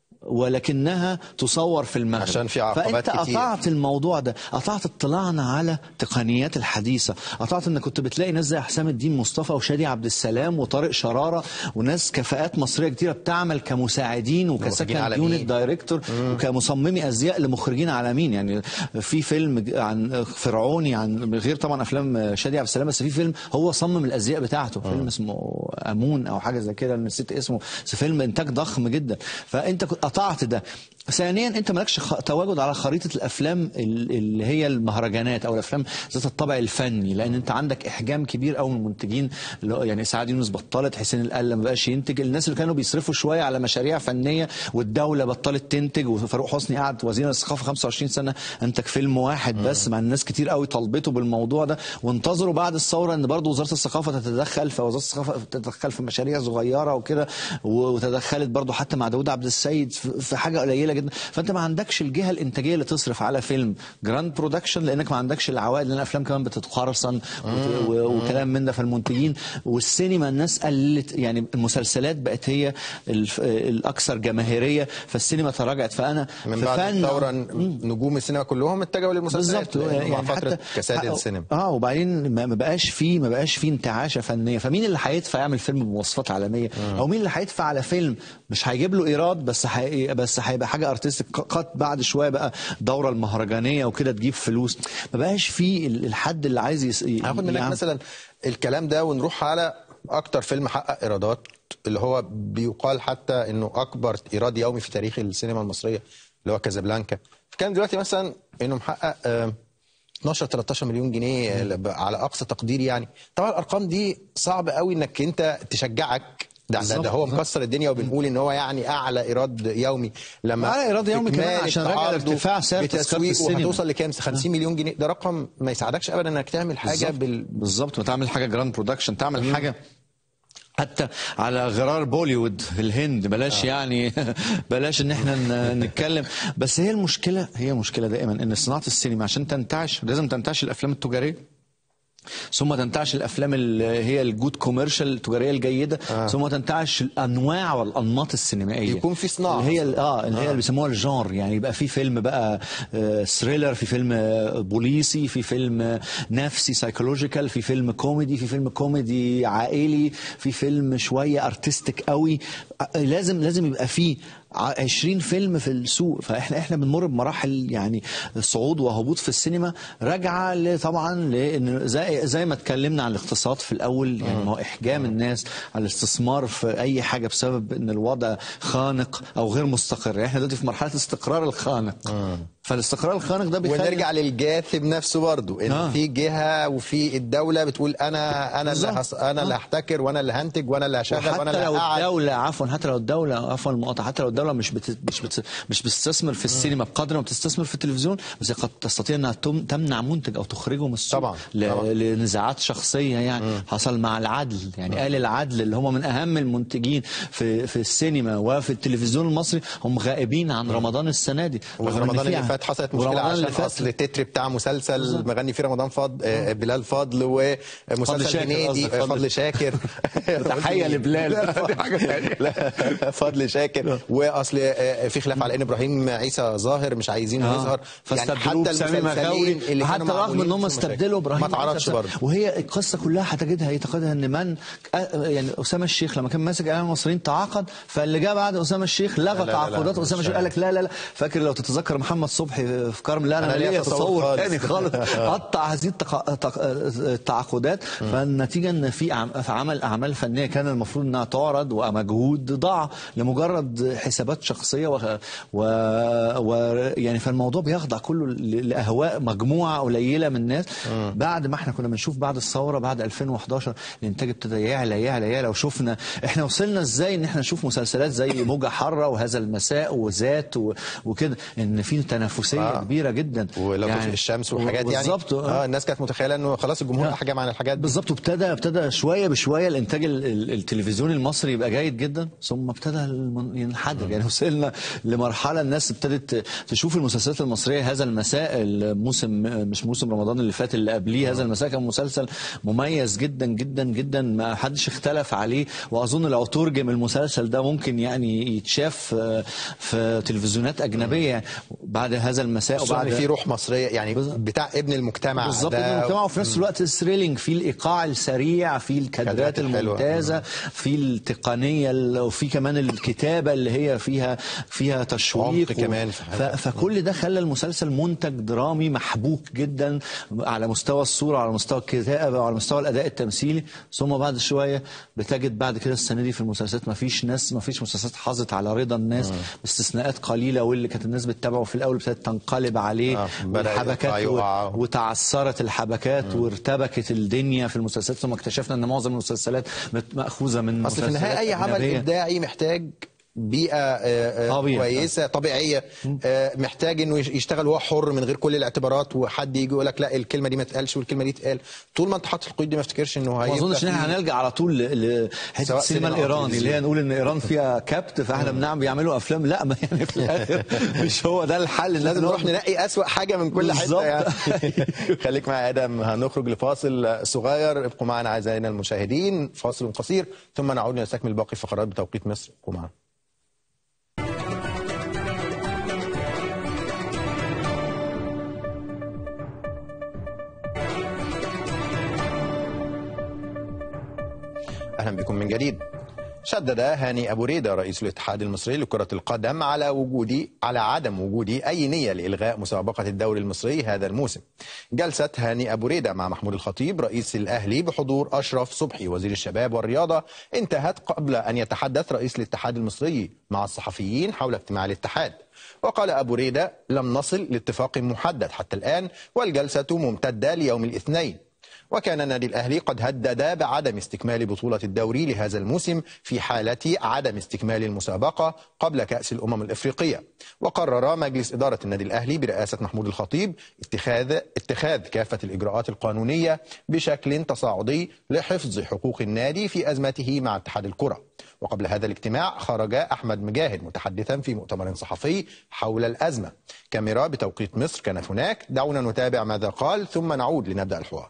ولكنها تصور في المغرب عشان في عقبات فانت كتير. قطعت الموضوع ده قطعت اطلاعنا على التقنيات الحديثه قطعت انك كنت بتلاقي ناس زي حسام الدين مصطفى وشادي عبد السلام وطارق شراره وناس كفاءات مصريه كتيره بتعمل كمساعدين مخرجين وكسكند عالميين. يونت دايركتور وكمصممي ازياء لمخرجين عالميين يعني في فيلم عن فرعوني عن غير طبعا افلام شادي عبد السلام بس في فيلم هو صمم الازياء بتاعته فيلم اسمه امون او حاجه زي كده نسيت اسمه بس فيلم انتاج ضخم جدا فانت كنت قطعت ده ثانيا انت مالكش خ... تواجد على خريطه الافلام ال- اللي هي المهرجانات او الافلام ذات الطابع الفني لان انت عندك احجام كبير قوي من المنتجين اللي هو يعني سعد يونس بطلت حسين القلة ما بقاش ينتج الناس اللي كانوا بيصرفوا شويه على مشاريع فنيه والدوله بطلت تنتج وفاروق حسني قعد وزير الثقافه 25 سنه انتج فيلم واحد بس مع الناس كتير قوي طلبته بالموضوع ده وانتظروا بعد الثوره ان برضه وزاره الثقافه تتدخل فوزاره الثقافه تتدخل في مشاريع صغيره وكده وتدخلت برضه حتى مع داوود عبد السيد في في حاجه قليله جدا فانت ما عندكش الجهه الانتاجيه اللي تصرف على فيلم جراند برودكشن لانك ما عندكش العوائد لان الافلام كمان بتتقرصن وت- و- وكلام من ده فالمنتجين والسينما الناس قلت يعني المسلسلات بقت هي الف- الاكثر جماهيريه فالسينما تراجعت فانا من في بعد فن- الثوره نجوم السينما كلهم اتجهوا للمسلسلات بالظبط لأنه مع يعني فتره حتى كساد اه السينما اه وبعدين ما ما بقاش فيه ما بقاش فيه انتعاشه فنيه فمين اللي هيدفع يعمل فيلم بمواصفات عالميه او مين اللي هيدفع على فيلم مش هيجيب له ايراد بس حي... بس هيبقى حاجه ارتستيك قد بعد شويه بقى دوره المهرجانيه وكده تجيب فلوس ما بقاش فيه ال- الحد اللي عايز يس... هاخد منك يعمل- مثلا الكلام ده ونروح على اكتر فيلم حقق ايرادات اللي هو بيقال حتى انه اكبر ايراد يومي في تاريخ السينما المصريه اللي هو كازابلانكا كان دلوقتي مثلا انه محقق آه، 12 13 مليون جنيه آه، على اقصى تقدير يعني طبعا الارقام دي صعب قوي انك انت تشجعك ده, ده, بالظبط، ده هو بالظبط. مكسر الدنيا وبنقول ان هو يعني اعلى ايراد يومي لما أعلى إيراد يومي كمان إكمال عشان راجع عرضه لارتفاع سعر تذكرة بتسويقه السينما. وهتوصل لكام 50 مليون جنيه ده رقم ما يساعدكش ابدا انك تعمل حاجه بالظبط. بال بالظبط ما تعمل حاجه جراند برودكشن تعمل حاجه حتى على غرار بوليوود في الهند بلاش آه. يعني بلاش ان احنا ن- نتكلم بس هي المشكله هي مشكله دائما ان صناعه السينما عشان تنتعش لازم تنتعش الافلام التجاريه ثم تنتعش الافلام اللي هي الجود كوميرشال التجاريه الجيده آه. ثم تنتعش الانواع والانماط السينمائيه يكون في صناعة. اللي هي ال- اه اللي هي اللي بيسموها الجانر يعني يبقى في فيلم بقى آه ثريلر في فيلم آه بوليسي في فيلم آه نفسي سايكولوجيكال في فيلم كوميدي في فيلم كوميدي عائلي في فيلم شويه ارتستيك قوي آه، لازم لازم يبقى فيه ع- 20 فيلم في السوق فاحنا احنا بنمر بمراحل يعني صعود وهبوط في السينما راجعه ل- طبعا لان زي زي ما اتكلمنا عن الاقتصاد في الاول يعني ما هو احجام الناس على الاستثمار في اي حاجه بسبب ان الوضع خانق او غير مستقر احنا دلوقتي في مرحله استقرار الخانق فالاستقرار الخانق ده بيخلي ونرجع للجاثب نفسه برضو ان آه. في جهه وفي الدوله بتقول انا انا اللي بالظبط. هص... انا اللي هحتكر وانا اللي هنتج وانا اللي هشغل وانا وحتى اللي لو هقعد الدولة عفوا حتى لو الدولة عفوا المقاطعة حتى لو الدولة مش بت مش بت مش بتستثمر في السينما بقدر ما بتستثمر في التلفزيون بس هي قد تستطيع انها تم تمنع منتج او تخرجه من السوق طبعاً، ل- طبعاً. لنزاعات شخصية يعني حصل مع العدل يعني آل العدل اللي هم من اهم المنتجين في في السينما وفي التلفزيون المصري هم غائبين عن رمضان السنة دي رغم إن ورمضان في اللي فات حصلت مشكله ورمضان عشان اللي فات اصل التتر بتاع مسلسل مغني فيه رمضان فضل آه، بلال فضل فضل ومسلسل شاكر هنيدي قصدك، آه، فضل- فضل شاكر تحية لبلال. لا، دي حاجة تانية. لا، فضل شاكر و- اصل آه، في خلاف على ان ابراهيم عيسى ظاهر مش عايزينه آه. يظهر فاستبدلوه بسامي مغاوري اللي حتى كانوا رغم معمولين ان هم في المشاهد. استبدلوا ابراهيم ما اتعرضش عيسى. برضه وهي القصه كلها هتجدها اعتقادها ان من أ- يعني اسامه الشيخ لما كان ماسك اعلام المصريين تعاقد فاللي جاء بعد اسامه الشيخ لغى لا، لا، تعاقدات مش اسامه الشيخ قال لك لا لا لا فاكر لو تتذكر محمد صبحي في كرم لا انا, أنا ليا ليا تصور تصور خالص. ثاني خالص قطع هذه التق- تق- التعاقدات فالنتيجه ان في عم- في عمل اعمال فنيه كان المفروض انها تعرض ومجهود ضاع لمجرد حسابات شخصيه و, و... و... يعني فالموضوع بيخضع كله ل- لاهواء مجموعه قليله من الناس بعد ما احنا كنا بنشوف بعد الثوره بعد 2011 الانتاج ابتدى يعلى يعلى يعلى وشفنا احنا وصلنا ازاي ان احنا نشوف مسلسلات زي موجه حاره وهذا المساء وذات و... وكده ان في تنافسيه آه. آه. كبيره جدا ولو يعني الشمس والحاجات يعني بالظبط اه الناس كانت متخيله انه خلاص الجمهور احجم عن الحاجات دي بالظبط وابتدى ابتدى شويه بشويه الانتاج ال- ال- التلفزيوني المصري يبقى جيد جدا ثم ابتدى المن- ينحدر يعني وصلنا لمرحله الناس ابتدت تشوف المسلسلات المصريه هذا المساء الموسم مش موسم رمضان اللي فات اللي قبليه هذا المساء كان مسلسل مميز جدا جدا جدا ما حدش اختلف عليه واظن لو ترجم المسلسل ده ممكن يعني يتشاف آه، في تلفزيونات اجنبيه يعني بعد هذا المساء خصوصا وبعد ان في روح مصريه يعني بالظبط. بتاع ابن المجتمع بالظبط ده ابن المجتمع وفي نفس الوقت الثريلينج في الايقاع السريع في الكادرات الكادرات الحلوة. الممتازه في التقنيه ال- وفي كمان الكتابه اللي هي فيها فيها تشويق عمق كمان في ف- حاجة. فكل ده خلى المسلسل منتج درامي محبوك جدا على مستوى الصوره على مستوى الكتابه وعلى مستوى الاداء التمثيلي ثم بعد شويه بتجد بعد كده السنه دي في المسلسلات ما فيش ناس ما فيش مسلسلات حظت على رضا الناس باستثناءات قليله واللي كانت الناس بتتابعه في الاول ابتدت تنقلب عليه آه، بدأ والحبكات يقطع يقع. و- وتعثرت الحبكات وارتبكت الدنيا في المسلسلات ثم اكتشفنا ان معظم المسلسلات مت- ماخوذه من اصل في مسلسلات النهايه اي عمل أجنبية. ابداعي محتاج بيئه آه، آه، طبيعي. كويسه طبيعيه آه، محتاج انه يش- يشتغل وهو حر من غير كل الاعتبارات وحد يجي يقول لك لا الكلمه دي ما تقالش والكلمه دي تقال طول ما انت حاطط القيود دي ما افتكرش انه ما هيبقى اظنش ان احنا في- هنلجا على طول ل- لحته سواء السينما سينما أو الايراني اللي تلفزيون. هي نقول ان ايران فيها كبت فاحنا بنعم بيعملوا افلام لا ما يعني في الاخر مش هو ده الحل لازم لازم نروح ننقي اسوأ حاجه من كل حته بالظبط. يعني خليك معايا يا ادم هنخرج لفاصل صغير ابقوا معنا اعزائنا المشاهدين فاصل قصير ثم نعود لنستكمل باقي الفقرات بتوقيت مصر ابقوا معنا اهلا بكم من جديد شدد هاني ابو ريده رئيس الاتحاد المصري لكره القدم على وجود على عدم وجود اي نيه لالغاء مسابقه الدوري المصري هذا الموسم. جلسه هاني ابو ريده مع محمود الخطيب رئيس الاهلي بحضور اشرف صبحي وزير الشباب والرياضه انتهت قبل ان يتحدث رئيس الاتحاد المصري مع الصحفيين حول اجتماع الاتحاد. وقال ابو ريده لم نصل لاتفاق محدد حتى الان والجلسه ممتده ليوم الاثنين. وكان النادي الأهلي قد هدد بعدم استكمال بطولة الدوري لهذا الموسم في حالة عدم استكمال المسابقة قبل كأس الأمم الإفريقية وقرر مجلس إدارة النادي الأهلي برئاسة محمود الخطيب اتخاذ اتخاذ كافة الإجراءات القانونية بشكل تصاعدي لحفظ حقوق النادي في أزمته مع اتحاد الكرة وقبل هذا الاجتماع خرج أحمد مجاهد متحدثا في مؤتمر صحفي حول الأزمة كاميرا بتوقيت مصر كانت هناك دعونا نتابع ماذا قال ثم نعود لنبدأ الحوار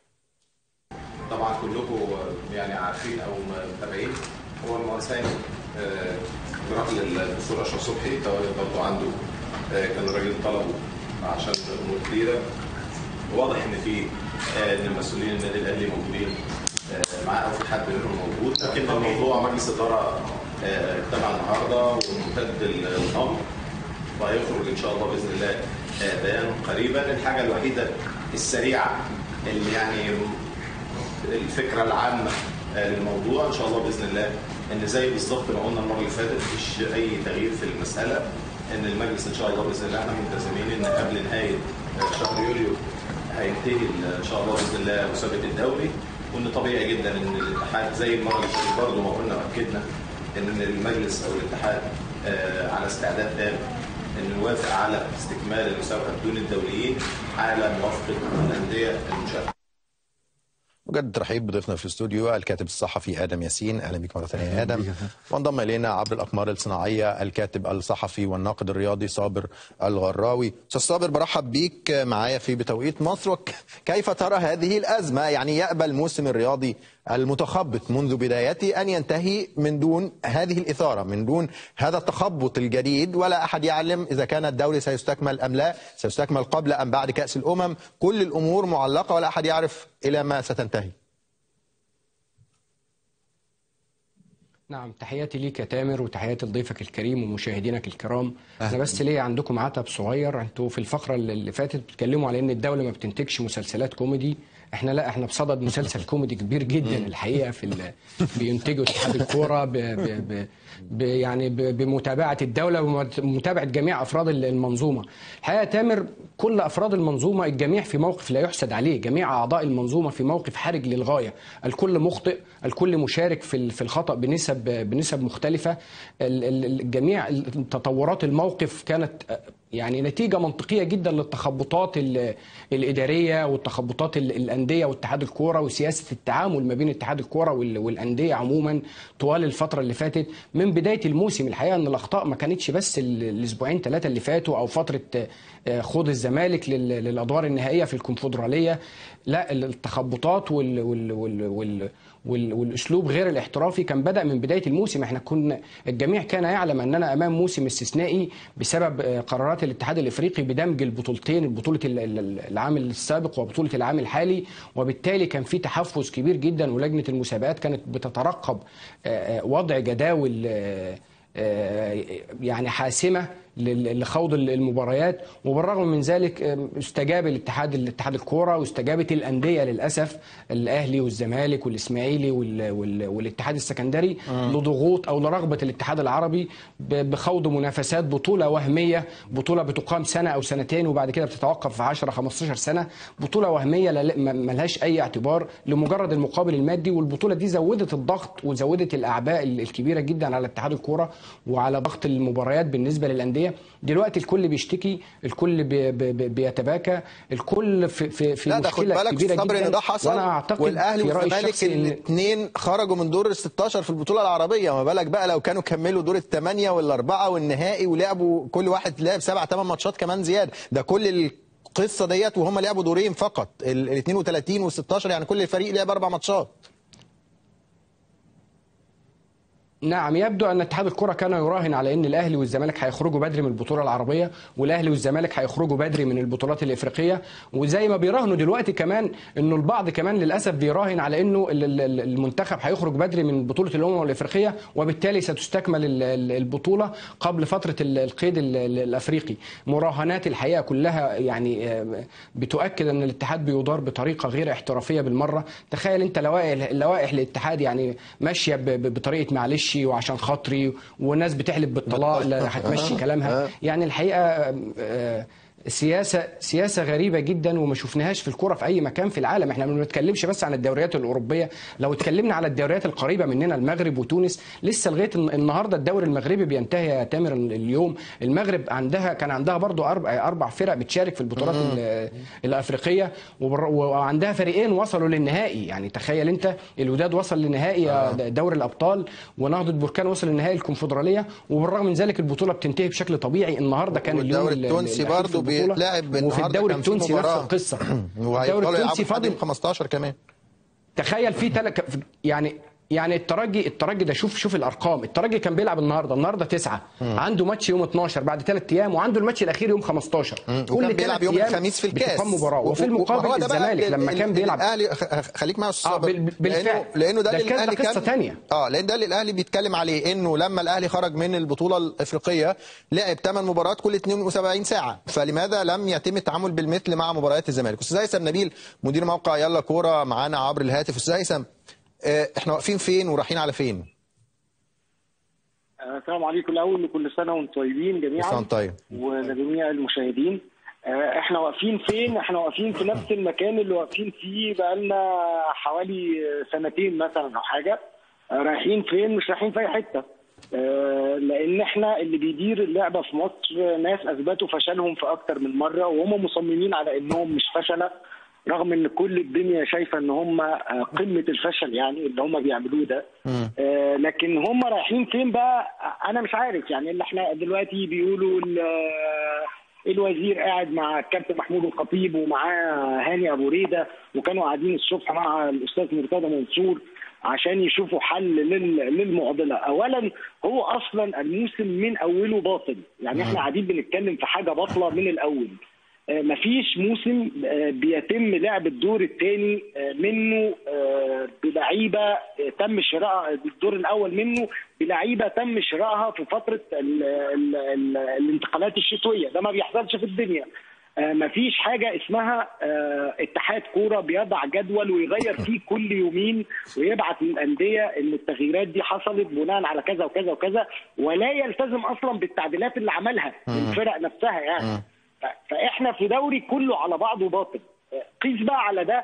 طبعا كلكم يعني عارفين او متابعين هو المهندس هاني آه، راح للدكتور اشرف صبحي تواجد برضه عنده آه، كان الراجل طلبه عشان امور كتيره واضح ان في آه، ان المسؤولين النادي الاهلي موجودين آه، معاه او في حد منهم موجود لكن الموضوع مجلس اداره آه، اجتمع النهارده وممتد الامر وهيخرج ان شاء الله باذن الله آه، بيان قريبا الحاجه الوحيده السريعه اللي يعني الفكره العامه آه، للموضوع ان شاء الله باذن الله ان زي بالظبط ما قلنا المره اللي فاتت مفيش اي تغيير في المساله ان المجلس ان شاء الله باذن الله احنا ملتزمين ان قبل نهايه آه، شهر يوليو هينتهي ال- ان شاء الله باذن الله مسابقه الدوري وان طبيعي جدا ان الاتحاد زي المره اللي فاتت برضه ما قلنا واكدنا ان المجلس او الاتحاد آه، على استعداد تام ان نوافق على استكمال المسابقه بدون الدوليين على موافقه الانديه المشاركه مجدد ترحيب بضيفنا في الاستوديو الكاتب الصحفي ادم ياسين اهلا بك مره ثانيه يا ادم وانضم الينا عبر الاقمار الصناعيه الكاتب الصحفي والناقد الرياضي صابر الغراوي استاذ صابر برحب بيك معايا في بتوقيت مصر وك- كيف ترى هذه الازمه يعني يقبل الموسم الرياضي المتخبط منذ بدايته ان ينتهي من دون هذه الاثاره من دون هذا التخبط الجديد ولا احد يعلم اذا كان الدوري سيستكمل ام لا سيستكمل قبل ام بعد كاس الامم كل الامور معلقه ولا احد يعرف الى ما ستنتهي نعم تحياتي ليك يا تامر وتحياتي لضيفك الكريم ومشاهدينك الكرام انا بس ليه عندكم عتب صغير انتوا في الفقره اللي فاتت بتتكلموا على ان الدوله ما بتنتجش مسلسلات كوميدي احنا لا احنا بصدد مسلسل كوميدي كبير جدا الحقيقه في ال- بينتجه اتحاد الكوره ب ب ب ب يعني ب- بمتابعه الدوله ومتابعه جميع افراد المنظومه الحقيقه يا تامر كل افراد المنظومه الجميع في موقف لا يحسد عليه جميع اعضاء المنظومه في موقف حرج للغايه الكل مخطئ الكل مشارك في ال- في الخطا بنسب بنسب مختلفه ال- ال- الجميع تطورات الموقف كانت يعني نتيجة منطقية جدا للتخبطات ال- الإدارية والتخبطات ال- الأندية واتحاد الكورة وسياسة التعامل ما بين اتحاد الكورة وال- والأندية عموما طوال الفترة اللي فاتت من بداية الموسم الحقيقة أن الأخطاء ما كانتش بس ال- الأسبوعين ثلاثة اللي فاتوا أو فترة آه، خوض الزمالك لل- للأدوار النهائية في الكونفدرالية لا التخبطات وال وال وال وال وال- والاسلوب غير الاحترافي كان بدا من بدايه الموسم احنا كنا الجميع كان يعلم اننا امام موسم استثنائي بسبب آه، قرارات الاتحاد الافريقي بدمج البطولتين بطوله ال- ال- العام السابق وبطوله العام الحالي وبالتالي كان في تحفز كبير جدا ولجنه المسابقات كانت بتترقب آه، آه، وضع جداول آه، آه، يعني حاسمه لل- لخوض المباريات وبالرغم من ذلك آه، استجاب الاتحاد الاتحاد الكوره واستجابت الانديه للاسف الاهلي والزمالك والاسماعيلي وال- وال- والاتحاد السكندري لضغوط او لرغبه الاتحاد العربي ب- بخوض منافسات بطوله وهميه بطوله بتقام سنه او سنتين وبعد كده بتتوقف في 10 15 سنه بطوله وهميه لا- ما- ملهاش اي اعتبار لمجرد المقابل المادي والبطوله دي زودت الضغط وزودت الاعباء ال- الكبيره جدا على اتحاد الكوره وعلى ضغط المباريات بالنسبه للانديه دلوقتي الكل بيشتكي الكل بي بي بي- بيتباكى الكل في في في لا ده خد مشكله بالك كبيره صبر جدا ان ده حصل وانا اعتقد والاهلي في رايي والزمالك الشخصي ان الاثنين خرجوا من دور ال 16 في البطوله العربيه ما بالك بقى لو كانوا كملوا دور الثمانيه والاربعه والنهائي ولعبوا كل واحد لعب سبع ثمان ماتشات كمان زياده ده كل القصه ديت وهم لعبوا دورين فقط ال 32 وال 16 يعني كل فريق لعب اربع ماتشات نعم يبدو ان اتحاد الكره كان يراهن على ان الاهلي والزمالك هيخرجوا بدري من البطوله العربيه والاهلي والزمالك هيخرجوا بدري من البطولات الافريقيه وزي ما بيراهنوا دلوقتي كمان انه البعض كمان للاسف بيراهن على انه ال- ال- ال- المنتخب هيخرج بدري من بطوله الامم الافريقيه وبالتالي ستستكمل ال- ال- البطوله قبل فتره ال- القيد ال- ال- الافريقي مراهنات الحقيقه كلها يعني آه، بتؤكد ان الاتحاد بيدار بطريقه غير احترافيه بالمره تخيل انت لوائح لوائح الاتحاد يعني ماشيه ب- ب- بطريقه معلش وعشان خاطري وناس بتحلف بالطلاق لا هتمشي كلامها يعني الحقيقه آه، آه، سياسه سياسه غريبه جدا وما شفناهاش في الكوره في اي مكان في العالم احنا ما بنتكلمش بس عن الدوريات الاوروبيه لو اتكلمنا على الدوريات القريبه مننا المغرب وتونس لسه لغايه الن- النهارده الدوري المغربي بينتهي يا تامر اليوم المغرب عندها كان عندها برضو اربع اربع فرق بتشارك في البطولات ال- الافريقيه وبر- وعندها فريقين وصلوا للنهائي يعني تخيل انت الوداد وصل لنهائي دوري الابطال ونهضه بركان وصل لنهائي الكونفدراليه وبالرغم من ذلك البطوله بتنتهي بشكل طبيعي النهارده كان اليوم والدوري ال- التونسي الأخير في برضه البطولة. بيتلعب وفي النهارده الدوري كان في التونسي نفس مباراة. القصه الدوري وهيفضلوا التونسي يلعبوا لحد فاضل يوم 15 كمان تخيل في تل... يعني يعني الترجي الترجي ده شوف شوف الارقام الترجي كان بيلعب النهارده النهارده تسعة عنده ماتش يوم 12 بعد ثلاث ايام وعنده الماتش الاخير يوم 15 وكان بيلعب تلات يوم أيام الخميس في الكاس بتقام مباراه وفي و- و- المقابل وهو ده بقى الزمالك ال- لما ال- كان ال- بيلعب الاهلي خ- خليك معايا يا أستاذ آه، صابر. بال- بالفعل. لانه لانه ده ده اللي كان- ده الاهلي قصة كان تانية. اه لان ده اللي الاهلي بيتكلم عليه انه لما الاهلي خرج من البطوله الافريقيه لعب 8 مباريات كل 72 ساعه فلماذا لم يتم التعامل بالمثل مع مباريات الزمالك استاذ هيثم نبيل مدير موقع يلا كوره معانا عبر الهاتف استاذ هيثم آه، احنا واقفين فين ورايحين على فين السلام عليكم الاول كل سنه وانتم طيبين كل سنة جميعا وأنت طيب. ولجميع المشاهدين آه، احنا واقفين فين احنا واقفين في نفس المكان اللي واقفين فيه بقالنا حوالي سنتين مثلا او حاجه آه، رايحين فين مش رايحين في اي حته آه، لان احنا اللي بيدير اللعبه في مصر ناس اثبتوا فشلهم في اكتر من مره وهم مصممين على انهم مش فشله رغم ان كل الدنيا شايفه ان هم آه، قمه الفشل يعني اللي هم بيعملوه ده آه، لكن هم رايحين فين بقى انا مش عارف يعني اللي احنا دلوقتي بيقولوا ال- الوزير قاعد مع الكابتن محمود الخطيب ومعاه هاني ابو ريده وكانوا قاعدين الصبح مع الاستاذ مرتضى منصور عشان يشوفوا حل لل- للمعضله اولا هو اصلا الموسم من اوله باطل يعني احنا قاعدين بنتكلم في حاجه باطله من الاول آه، مفيش موسم آه، بيتم لعب الدور الثاني منه آه، بلعيبه آه، تم شرائها الدور الاول منه بلعيبه تم شرائها في فتره ال ال ال الانتقالات الشتويه ده ما بيحصلش في الدنيا آه، مفيش حاجه اسمها آه، اتحاد كوره بيضع جدول ويغير فيه كل يومين ويبعت للانديه ان التغييرات دي حصلت بناء على كذا وكذا وكذا ولا يلتزم اصلا بالتعديلات اللي عملها الفرق نفسها يعني ف- فاحنا في دوري كله على بعضه باطل آه، قيس بقى على ده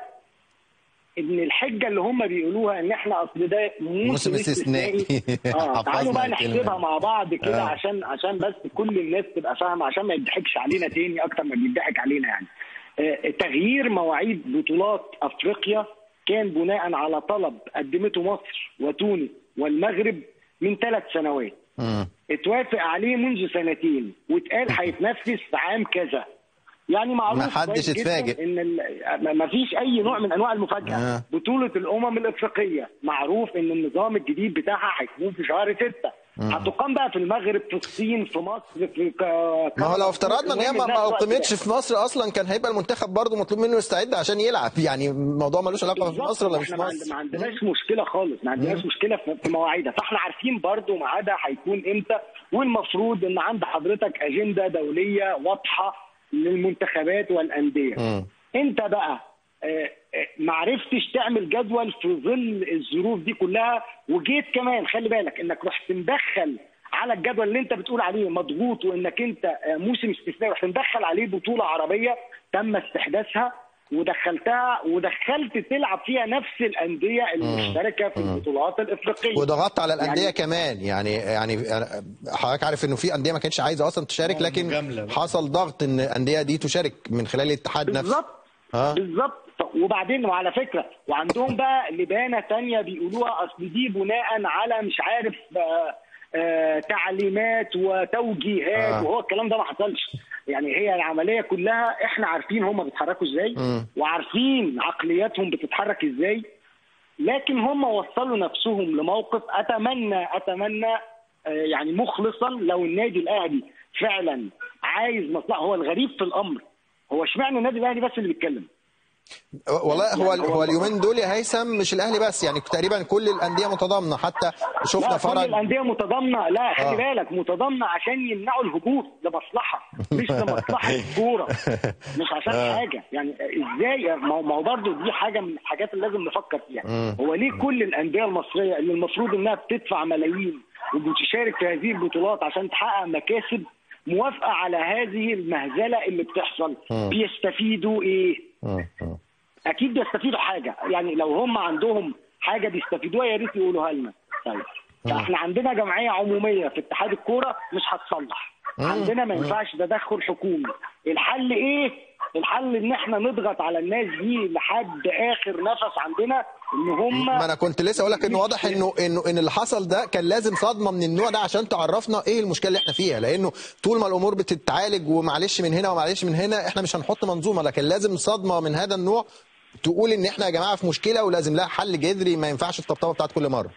ان الحجه اللي هم بيقولوها ان احنا اصل ده موسم, موسم استثنائي. اه تعالوا بقى حفظنا الكلمة نحسبها دي. مع بعض كده آه. عشان عشان بس كل الناس تبقى فاهمه عشان ما يضحكش علينا تاني اكتر ما بيضحك علينا يعني آه، تغيير مواعيد بطولات افريقيا كان بناء على طلب قدمته مصر وتونس والمغرب من ثلاث سنوات مم. اتوافق عليه منذ سنتين واتقال هيتنفذ في عام كذا يعني معروف ما حدش كويس جداً اتفاجئ. ان ال- ما فيش اي نوع من انواع المفاجاه آه. بطوله الامم الافريقيه معروف ان النظام الجديد بتاعها هيكون في شهر ستة هتقام بقى في المغرب في الصين في مصر في ك... ما هو لو افترضنا ان هي ما ما اقيمتش في مصر اصلا كان هيبقى المنتخب برضه مطلوب منه يستعد عشان يلعب يعني الموضوع ملوش علاقه في مصر ولا مش احنا في ما عند- مصر ما عندناش مشكله خالص ما عندناش مشكله في في مواعيدها فاحنا عارفين برضو ميعادها هيكون امتى والمفروض ان عند حضرتك اجنده دوليه واضحه للمنتخبات والانديه مم. انت بقى آه، آه، ما عرفتش تعمل جدول في ظل الظروف دي كلها وجيت كمان خلي بالك انك رحت مدخل على الجدول اللي انت بتقول عليه مضغوط وانك انت آه، موسم استثنائي رحت مدخل عليه بطوله عربيه تم استحداثها ودخلتها ودخلت تلعب فيها نفس الانديه المشتركه في البطولات الافريقيه وضغطت على الانديه يعني- كمان يعني يعني حضرتك عارف انه في انديه ما كانتش عايزه اصلا تشارك لكن مجاملة بقى. حصل ضغط ان الانديه دي تشارك من خلال الاتحاد نفسه بالظبط اه بالظبط ط- وبعدين وعلى فكره وعندهم بقى لبانه تانية بيقولوها اصل دي بناء على مش عارف آه، آه، تعليمات وتوجيهات آه. وهو الكلام ده ما حصلش يعني هي العمليه كلها احنا عارفين هم بيتحركوا ازاي مم. وعارفين عقلياتهم بتتحرك ازاي لكن هم وصلوا نفسهم لموقف اتمنى اتمنى آه، يعني مخلصا لو النادي الاهلي فعلا عايز مصلحه هو الغريب في الامر هو اشمعنى النادي الاهلي بس اللي بيتكلم والله هو يعني هو- هو اليومين دول يا هيثم مش الاهلي بس يعني تقريبا كل الانديه متضامنه حتى شفنا لا كل فرج الانديه متضامنه لا خلي آه. بالك متضامنه عشان يمنعوا الهبوط لمصلحه مش لمصلحه الكوره مش عشان حاجه يعني ازاي ما هو- ما هو برضه دي حاجه من الحاجات اللي لازم نفكر فيها هو ليه كل الانديه المصريه اللي المفروض انها بتدفع ملايين وبتشارك في هذه البطولات عشان تحقق مكاسب موافقه على هذه المهزله اللي بتحصل بيستفيدوا ايه؟ مم. مم. اكيد بيستفيدوا حاجه يعني لو هم عندهم حاجه بيستفيدوها يا ريت يقولوها لنا طيب فاحنا عندنا جمعيه عموميه في اتحاد الكوره مش هتصلح عندنا ما ينفعش تدخل حكومي الحل ايه الحل ان احنا نضغط على الناس دي لحد اخر نفس عندنا ان هم ما انا كنت لسه اقول لك انه واضح انه انه ان اللي حصل ده كان لازم صدمه من النوع ده عشان تعرفنا ايه المشكله اللي احنا فيها لانه طول ما الامور بتتعالج ومعلش من هنا ومعلش من هنا احنا مش هنحط منظومه لكن لازم صدمه من هذا النوع تقول ان احنا يا جماعه في مشكله ولازم لها حل جذري ما ينفعش الطبطبه بتاعت كل مره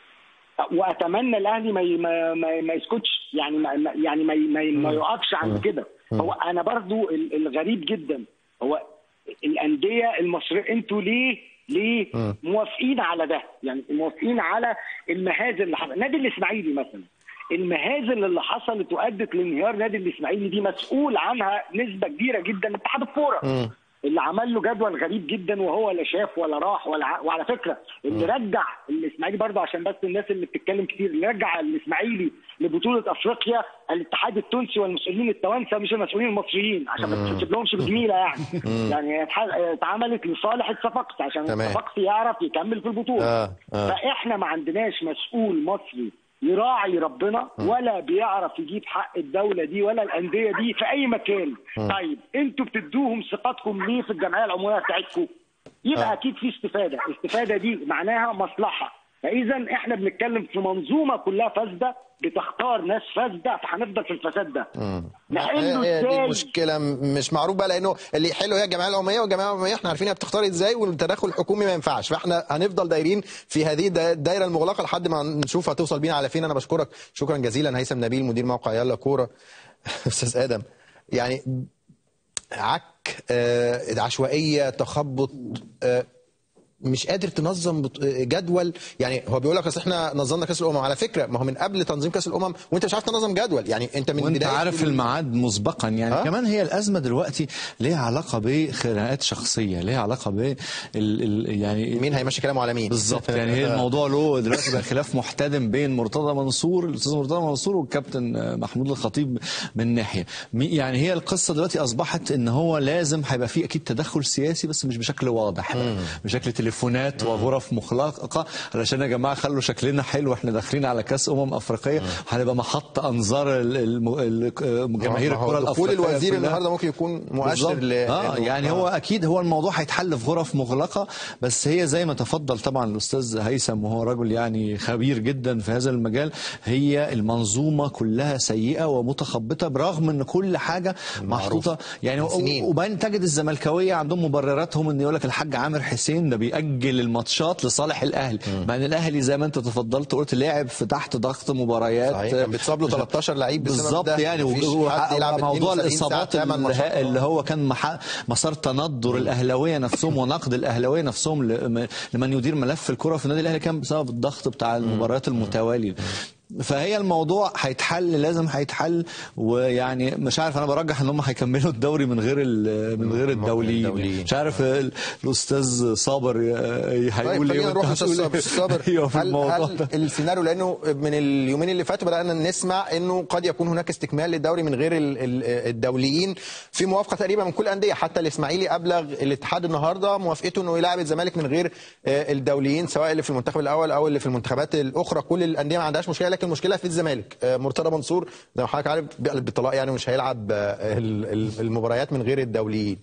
واتمنى الاهلي ما ي- ما ما, ما يسكتش يعني ما ما- يعني ما ي- ما, ي- ما يقفش عند كده هو انا برضو ال- الغريب جدا هو الانديه المصريه انتوا ليه ليه موافقين على ده يعني موافقين على المهازل اللي حصلت نادي الاسماعيلي مثلا المهازل اللي حصلت وادت لانهيار نادي الاسماعيلي دي مسؤول عنها نسبه كبيره جدا اتحاد الكوره اللي عمل له جدول غريب جدا وهو لا شاف ولا راح ولا ع... وعلى فكره اللي رجع الاسماعيلي برضه عشان بس الناس اللي بتتكلم كتير اللي رجع الاسماعيلي لبطوله افريقيا الاتحاد التونسي والمسؤولين التوانسه مش المسؤولين المصريين عشان ما تتحسب لهمش بجميله يعني يعني هي اتح- اتعملت لصالح الصفاقسي عشان تمام. الصفاقسي يعرف يكمل في البطوله آه، آه. فاحنا ما عندناش مسؤول مصري يراعي ربنا ولا بيعرف يجيب حق الدوله دي ولا الانديه دي في اي مكان طيب انتوا بتدوهم ثقتكم ليه في الجمعيه العموميه بتاعتكم يبقى آه. اكيد في استفاده الاستفاده دي معناها مصلحه فاذا احنا بنتكلم في منظومه كلها فاسده بتختار ناس فاسده فهنفضل في الفساد ده نحله هي دي ازاي المشكله م- مش معروف بقى لانه اللي يحله هي الجمعيه العموميه والجمعيه العموميه احنا عارفين هي بتختار ازاي والتدخل الحكومي ما ينفعش فاحنا هنفضل دايرين في هذه الدا- الدايره المغلقه لحد ما نشوف هتوصل بينا على فين انا بشكرك شكرا جزيلا هيثم نبيل مدير موقع يلا كوره استاذ ادم يعني عك آه، عشوائيه تخبط آه، مش قادر تنظم بط- جدول يعني هو بيقول لك اصل احنا نظمنا كاس الامم على فكره ما هو من قبل تنظيم كاس الامم وانت مش عارف تنظم جدول يعني انت من وانت بداية عارف الميعاد مسبقا يعني آه؟ آه؟ كمان هي الازمه دلوقتي ليها علاقه بخناقات شخصيه ليها علاقه ب ال ال يعني مين هيمشي كلامه على مين بالظبط يعني هي الموضوع له دلوقتي بقى خلاف محتدم بين مرتضى منصور الاستاذ مرتضى منصور والكابتن محمود الخطيب من ناحيه مي- يعني هي القصه دلوقتي اصبحت ان هو لازم هيبقى في اكيد تدخل سياسي بس مش بشكل واضح بقى. بشكل تليفونات وغرف مغلقه علشان يا جماعه خلوا شكلنا حلو احنا داخلين على كاس امم افريقيه هنبقى محط انظار ال- الم- ال- جماهير ما هو الكره دخول الافريقيه الوزير كلها. النهارده ممكن يكون مؤشر بالظبط. ل اه إنه- يعني هو اكيد هو الموضوع هيتحل في غرف مغلقه بس هي زي ما تفضل طبعا الاستاذ هيثم وهو رجل يعني خبير جدا في هذا المجال هي المنظومه كلها سيئه ومتخبطه برغم ان كل حاجه محطوطه يعني سنين. وبين تجد الزملكاويه عندهم مبرراتهم ان يقول لك الحاج عامر حسين ده بيأجل الماتشات لصالح الاهلي مع ان الاهلي زي ما انت تفضلت قلت لاعب في تحت ضغط مباريات صحيح كان بيتصاب له 13 لعيب بسبب بالظبط ده. يعني مفيش و- حد يلعب وموضوع 72 ساعة الاصابات تعمل اللي, ماتشات. اللي هو كان مح- مسار تندر الاهلاويه نفسهم ونقد الاهلاويه نفسهم ل- لمن يدير ملف الكره في النادي الاهلي كان بسبب الضغط بتاع المباريات المتواليه فهي الموضوع هيتحل لازم هيتحل ويعني مش عارف انا برجح ان هم هيكملوا الدوري من غير ال- من غير الدوليين الدوليين. مش عارف ال- الاستاذ صابر ي- طيب هيقول خلينا ايه نروح وأنت للاستاذ هتقول صابر إيه؟ ايوه في هل, الموضوع هل ده السيناريو لانه من اليومين اللي فاتوا بدانا نسمع انه قد يكون هناك استكمال للدوري من غير ال- ال- الدوليين في موافقه تقريبا من كل الانديه حتى الاسماعيلي ابلغ الاتحاد النهارده موافقته انه يلاعب الزمالك من غير آه، الدوليين سواء اللي في المنتخب الاول او اللي في المنتخبات الاخرى كل الانديه ما عندهاش مشكله لكن المشكله في الزمالك آه، مرتضى منصور زي ما حضرتك عارف بيقلب بالطلاق يعني مش هيلعب آه، ال- ال- المباريات من غير الدوليين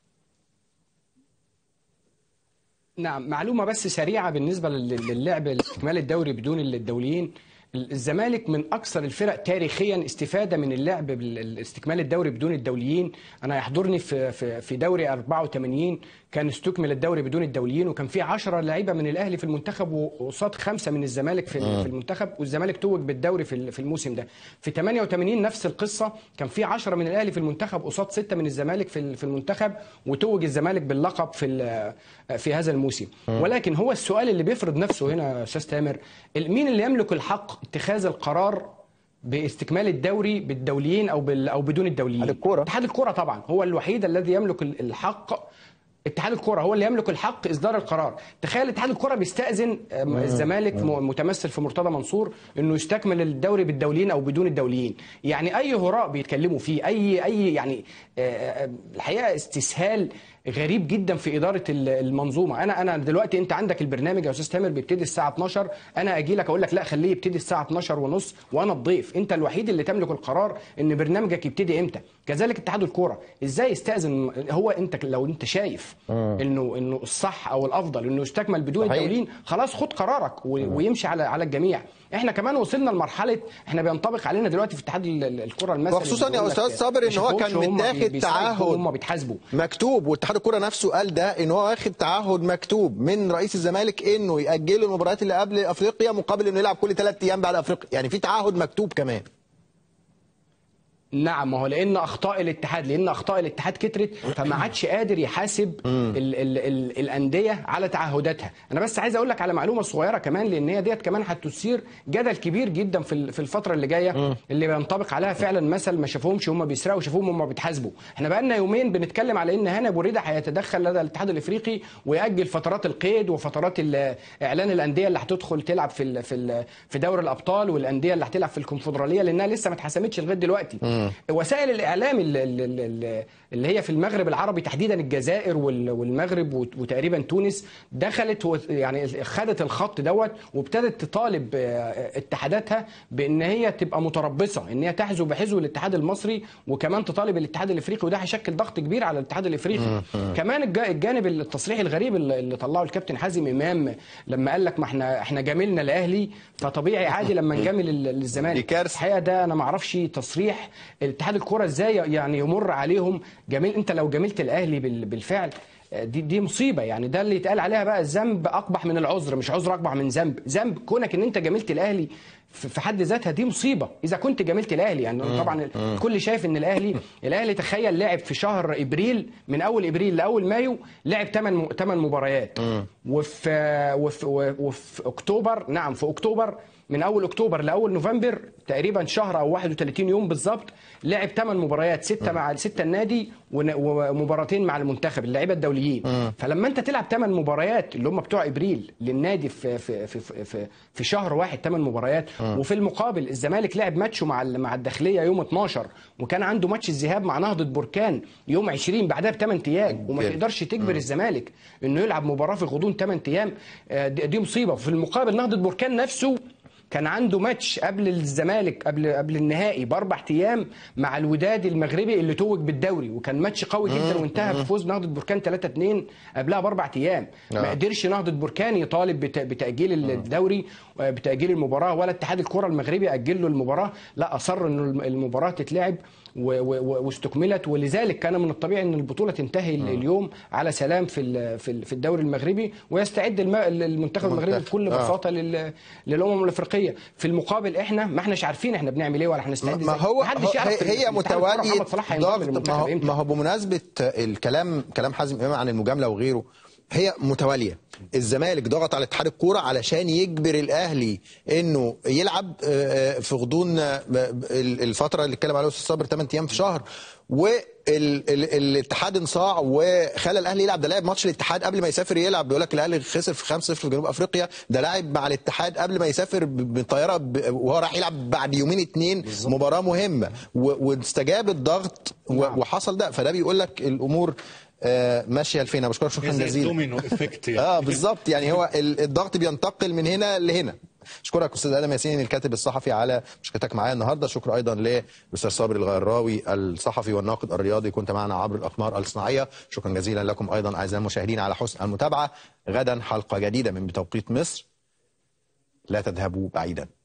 نعم معلومة بس سريعة بالنسبة لل- للعب استكمال الدوري بدون الدوليين الزمالك من أكثر الفرق تاريخيا استفادة من اللعب بالاستكمال الدوري بدون الدوليين أنا يحضرني في في في دوري 84 كان استكمل الدوري بدون الدوليين وكان في 10 لعيبة من الأهلي في المنتخب وقصاد خمسة من الزمالك في في المنتخب والزمالك توج بالدوري في في الموسم ده في 88 نفس القصة كان في 10 من الأهلي في المنتخب قصاد ستة من الزمالك في في المنتخب وتوج الزمالك باللقب في ال- في هذا الموسم ولكن هو السؤال اللي بيفرض نفسه هنا يا استاذ تامر مين اللي يملك الحق اتخاذ القرار باستكمال الدوري بالدوليين او بال او بدون الدوليين اتحاد الكرة. اتحاد الكره طبعا هو الوحيد الذي يملك ال- الحق اتحاد الكره هو اللي يملك الحق اصدار القرار تخيل اتحاد الكره بيستاذن آم، الزمالك م- متمثل في مرتضى منصور انه يستكمل الدوري بالدوليين او بدون الدوليين يعني اي هراء بيتكلموا فيه اي اي يعني آه، آه، الحقيقه استسهال غريب جدا في اداره ال- المنظومه انا انا دلوقتي انت عندك البرنامج يا استاذ تامر بيبتدي الساعه 12 انا اجي لك اقول لك لا خليه يبتدي الساعه 12 ونص وانا الضيف انت الوحيد اللي تملك القرار ان برنامجك يبتدي امتى كذلك اتحاد الكوره ازاي يستاذن هو انت لو انت شايف انه انه الصح او الافضل انه يستكمل بدون صحيح. الدولين خلاص خد قرارك و- ويمشي على على الجميع احنا كمان وصلنا لمرحله احنا بينطبق علينا دلوقتي في اتحاد ال- ال- الكره المثلي وخصوصاً يا بيقول لك أستاذ صابر إن مش هو هجومش كان وهم متاخد بي- بيسترجعوا تعهد. وهم بيتحاسبوا مكتوب واتحاد الكره نفسه قال ده ان هو واخد تعهد مكتوب من رئيس الزمالك انه ياجلوا المباريات اللي قبل افريقيا مقابل انه يلعب كل ثلاث ايام بعد افريقيا يعني في تعهد مكتوب كمان نعم ما هو لان اخطاء الاتحاد لان اخطاء الاتحاد كترت فما عادش قادر يحاسب ال ال ال الانديه على تعهداتها انا بس عايز اقول لك على معلومه صغيره كمان لان هي ديت كمان هتثير جدل كبير جدا في ال- في الفتره اللي جايه اللي بينطبق عليها فعلا مثل ما شافوهمش هم بيسرقوا شافوهم هم بيتحاسبوا احنا بقى لنا يومين بنتكلم على ان هاني ابو ريده هيتدخل لدى الاتحاد الافريقي وياجل فترات القيد وفترات ال- اعلان الانديه اللي هتدخل تلعب في ال في ال في دوري الابطال والانديه اللي هتلعب في الكونفدراليه لانها لسه ما اتحسمتش لغايه دلوقتي وسائل الاعلام اللي, اللي, اللي هي في المغرب العربي تحديدا الجزائر وال- والمغرب وت- وتقريبا تونس دخلت و- يعني خدت الخط دوت وابتدت تطالب آه، اتحاداتها بان هي تبقى متربصه ان هي تحذو بحذو الاتحاد المصري وكمان تطالب الاتحاد الافريقي وده هيشكل ضغط كبير على الاتحاد الافريقي كمان الج- الجانب التصريحي الغريب اللي اللي طلعه الكابتن حازم امام لما قال لك ما احنا احنا جاملنا الاهلي فطبيعي عادي لما نجامل ال- دي الزمالك كارثة. الحقيقه ده انا ما اعرفش تصريح اتحاد الكره ازاي يعني يمر عليهم جميل انت لو جاملت الاهلي بال- بالفعل دي دي مصيبه يعني ده اللي يتقال عليها بقى الذنب اقبح من العذر مش عذر اقبح من ذنب ذنب كونك ان انت جاملت الاهلي في في حد ذاتها دي مصيبه اذا كنت جاملت الاهلي يعني طبعا الكل شايف ان الاهلي الاهلي تخيل لعب في شهر ابريل من اول ابريل لاول مايو لعب 8 8 مباريات وفي وفي وفي اكتوبر نعم في اكتوبر من اول اكتوبر لاول نوفمبر تقريبا شهر او 31 يوم بالظبط لعب 8 مباريات سته مع سته النادي ون- ومباراتين مع المنتخب اللعيبه الدوليين فلما انت تلعب 8 مباريات اللي هم بتوع ابريل للنادي في في في في, في, في شهر واحد 8 مباريات وفي المقابل الزمالك لعب ماتشه مع ال- مع الداخليه يوم 12 وكان عنده ماتش الذهاب مع نهضه بركان يوم 20 بعدها ب 8 ايام وما أجل. تقدرش تجبر الزمالك انه يلعب مباراه في غضون 8 ايام آه، دي دي مصيبه في المقابل نهضه بركان نفسه كان عنده ماتش قبل الزمالك قبل قبل النهائي باربع ايام مع الوداد المغربي اللي توج بالدوري وكان ماتش قوي جدا وانتهى بفوز نهضه بركان 3 2 قبلها باربع ايام ما آه. قدرش نهضه بركان يطالب بت- بتاجيل الدوري آه، بتاجيل المباراه ولا اتحاد الكره المغربي اجل له المباراه لا اصر انه الم- المباراه تتلعب و- و- و- واستكملت ولذلك كان من الطبيعي ان البطوله تنتهي ال- اليوم على سلام في ال- في ال- في الدوري المغربي ويستعد الم- المنتخب المغربي المنتخب. بكل آه. بساطه لل- للامم الافريقيه في المقابل احنا ما احناش عارفين احنا بنعمل ايه ولا هنستعد ما ازاي هو محدش هو- يعرف هي, هي اتحاد الكرة متوالية محمد صلاح هينضم ضغط ما للمنتخب هو, امتى ما هو بمناسبة الكلام كلام حازم إمام عن المجاملة وغيره هي متوالية الزمالك ضغط على اتحاد الكوره علشان يجبر الاهلي انه يلعب آه، آه، في غضون آه، ال- الفتره اللي اتكلم عليها استاذ صابر 8 ايام في شهر والاتحاد انصاع وخلى الاهلي يلعب ده لعب ماتش الاتحاد قبل ما يسافر يلعب بيقول لك الاهلي خسر في 5-0 في جنوب افريقيا ده لاعب مع الاتحاد قبل ما يسافر ب- بالطياره ب- وهو راح يلعب بعد يومين اتنين مباراه مهمه و- واستجاب الضغط و- وحصل ده فده بيقول لك الامور آه، ماشيه لفين أنا بشكرك شكرا زي جزيلا الدومينو افكت يعني. اه بالظبط يعني هو ال- الضغط بينتقل من هنا لهنا اشكرك استاذ ادم ياسين الكاتب الصحفي على مشاركتك معايا النهارده شكر ايضا للاستاذ صابر الغراوي الصحفي والناقد الرياضي كنت معنا عبر الاقمار الصناعيه شكرا جزيلا لكم ايضا اعزائي المشاهدين على حسن المتابعه غدا حلقه جديده من بتوقيت مصر لا تذهبوا بعيدا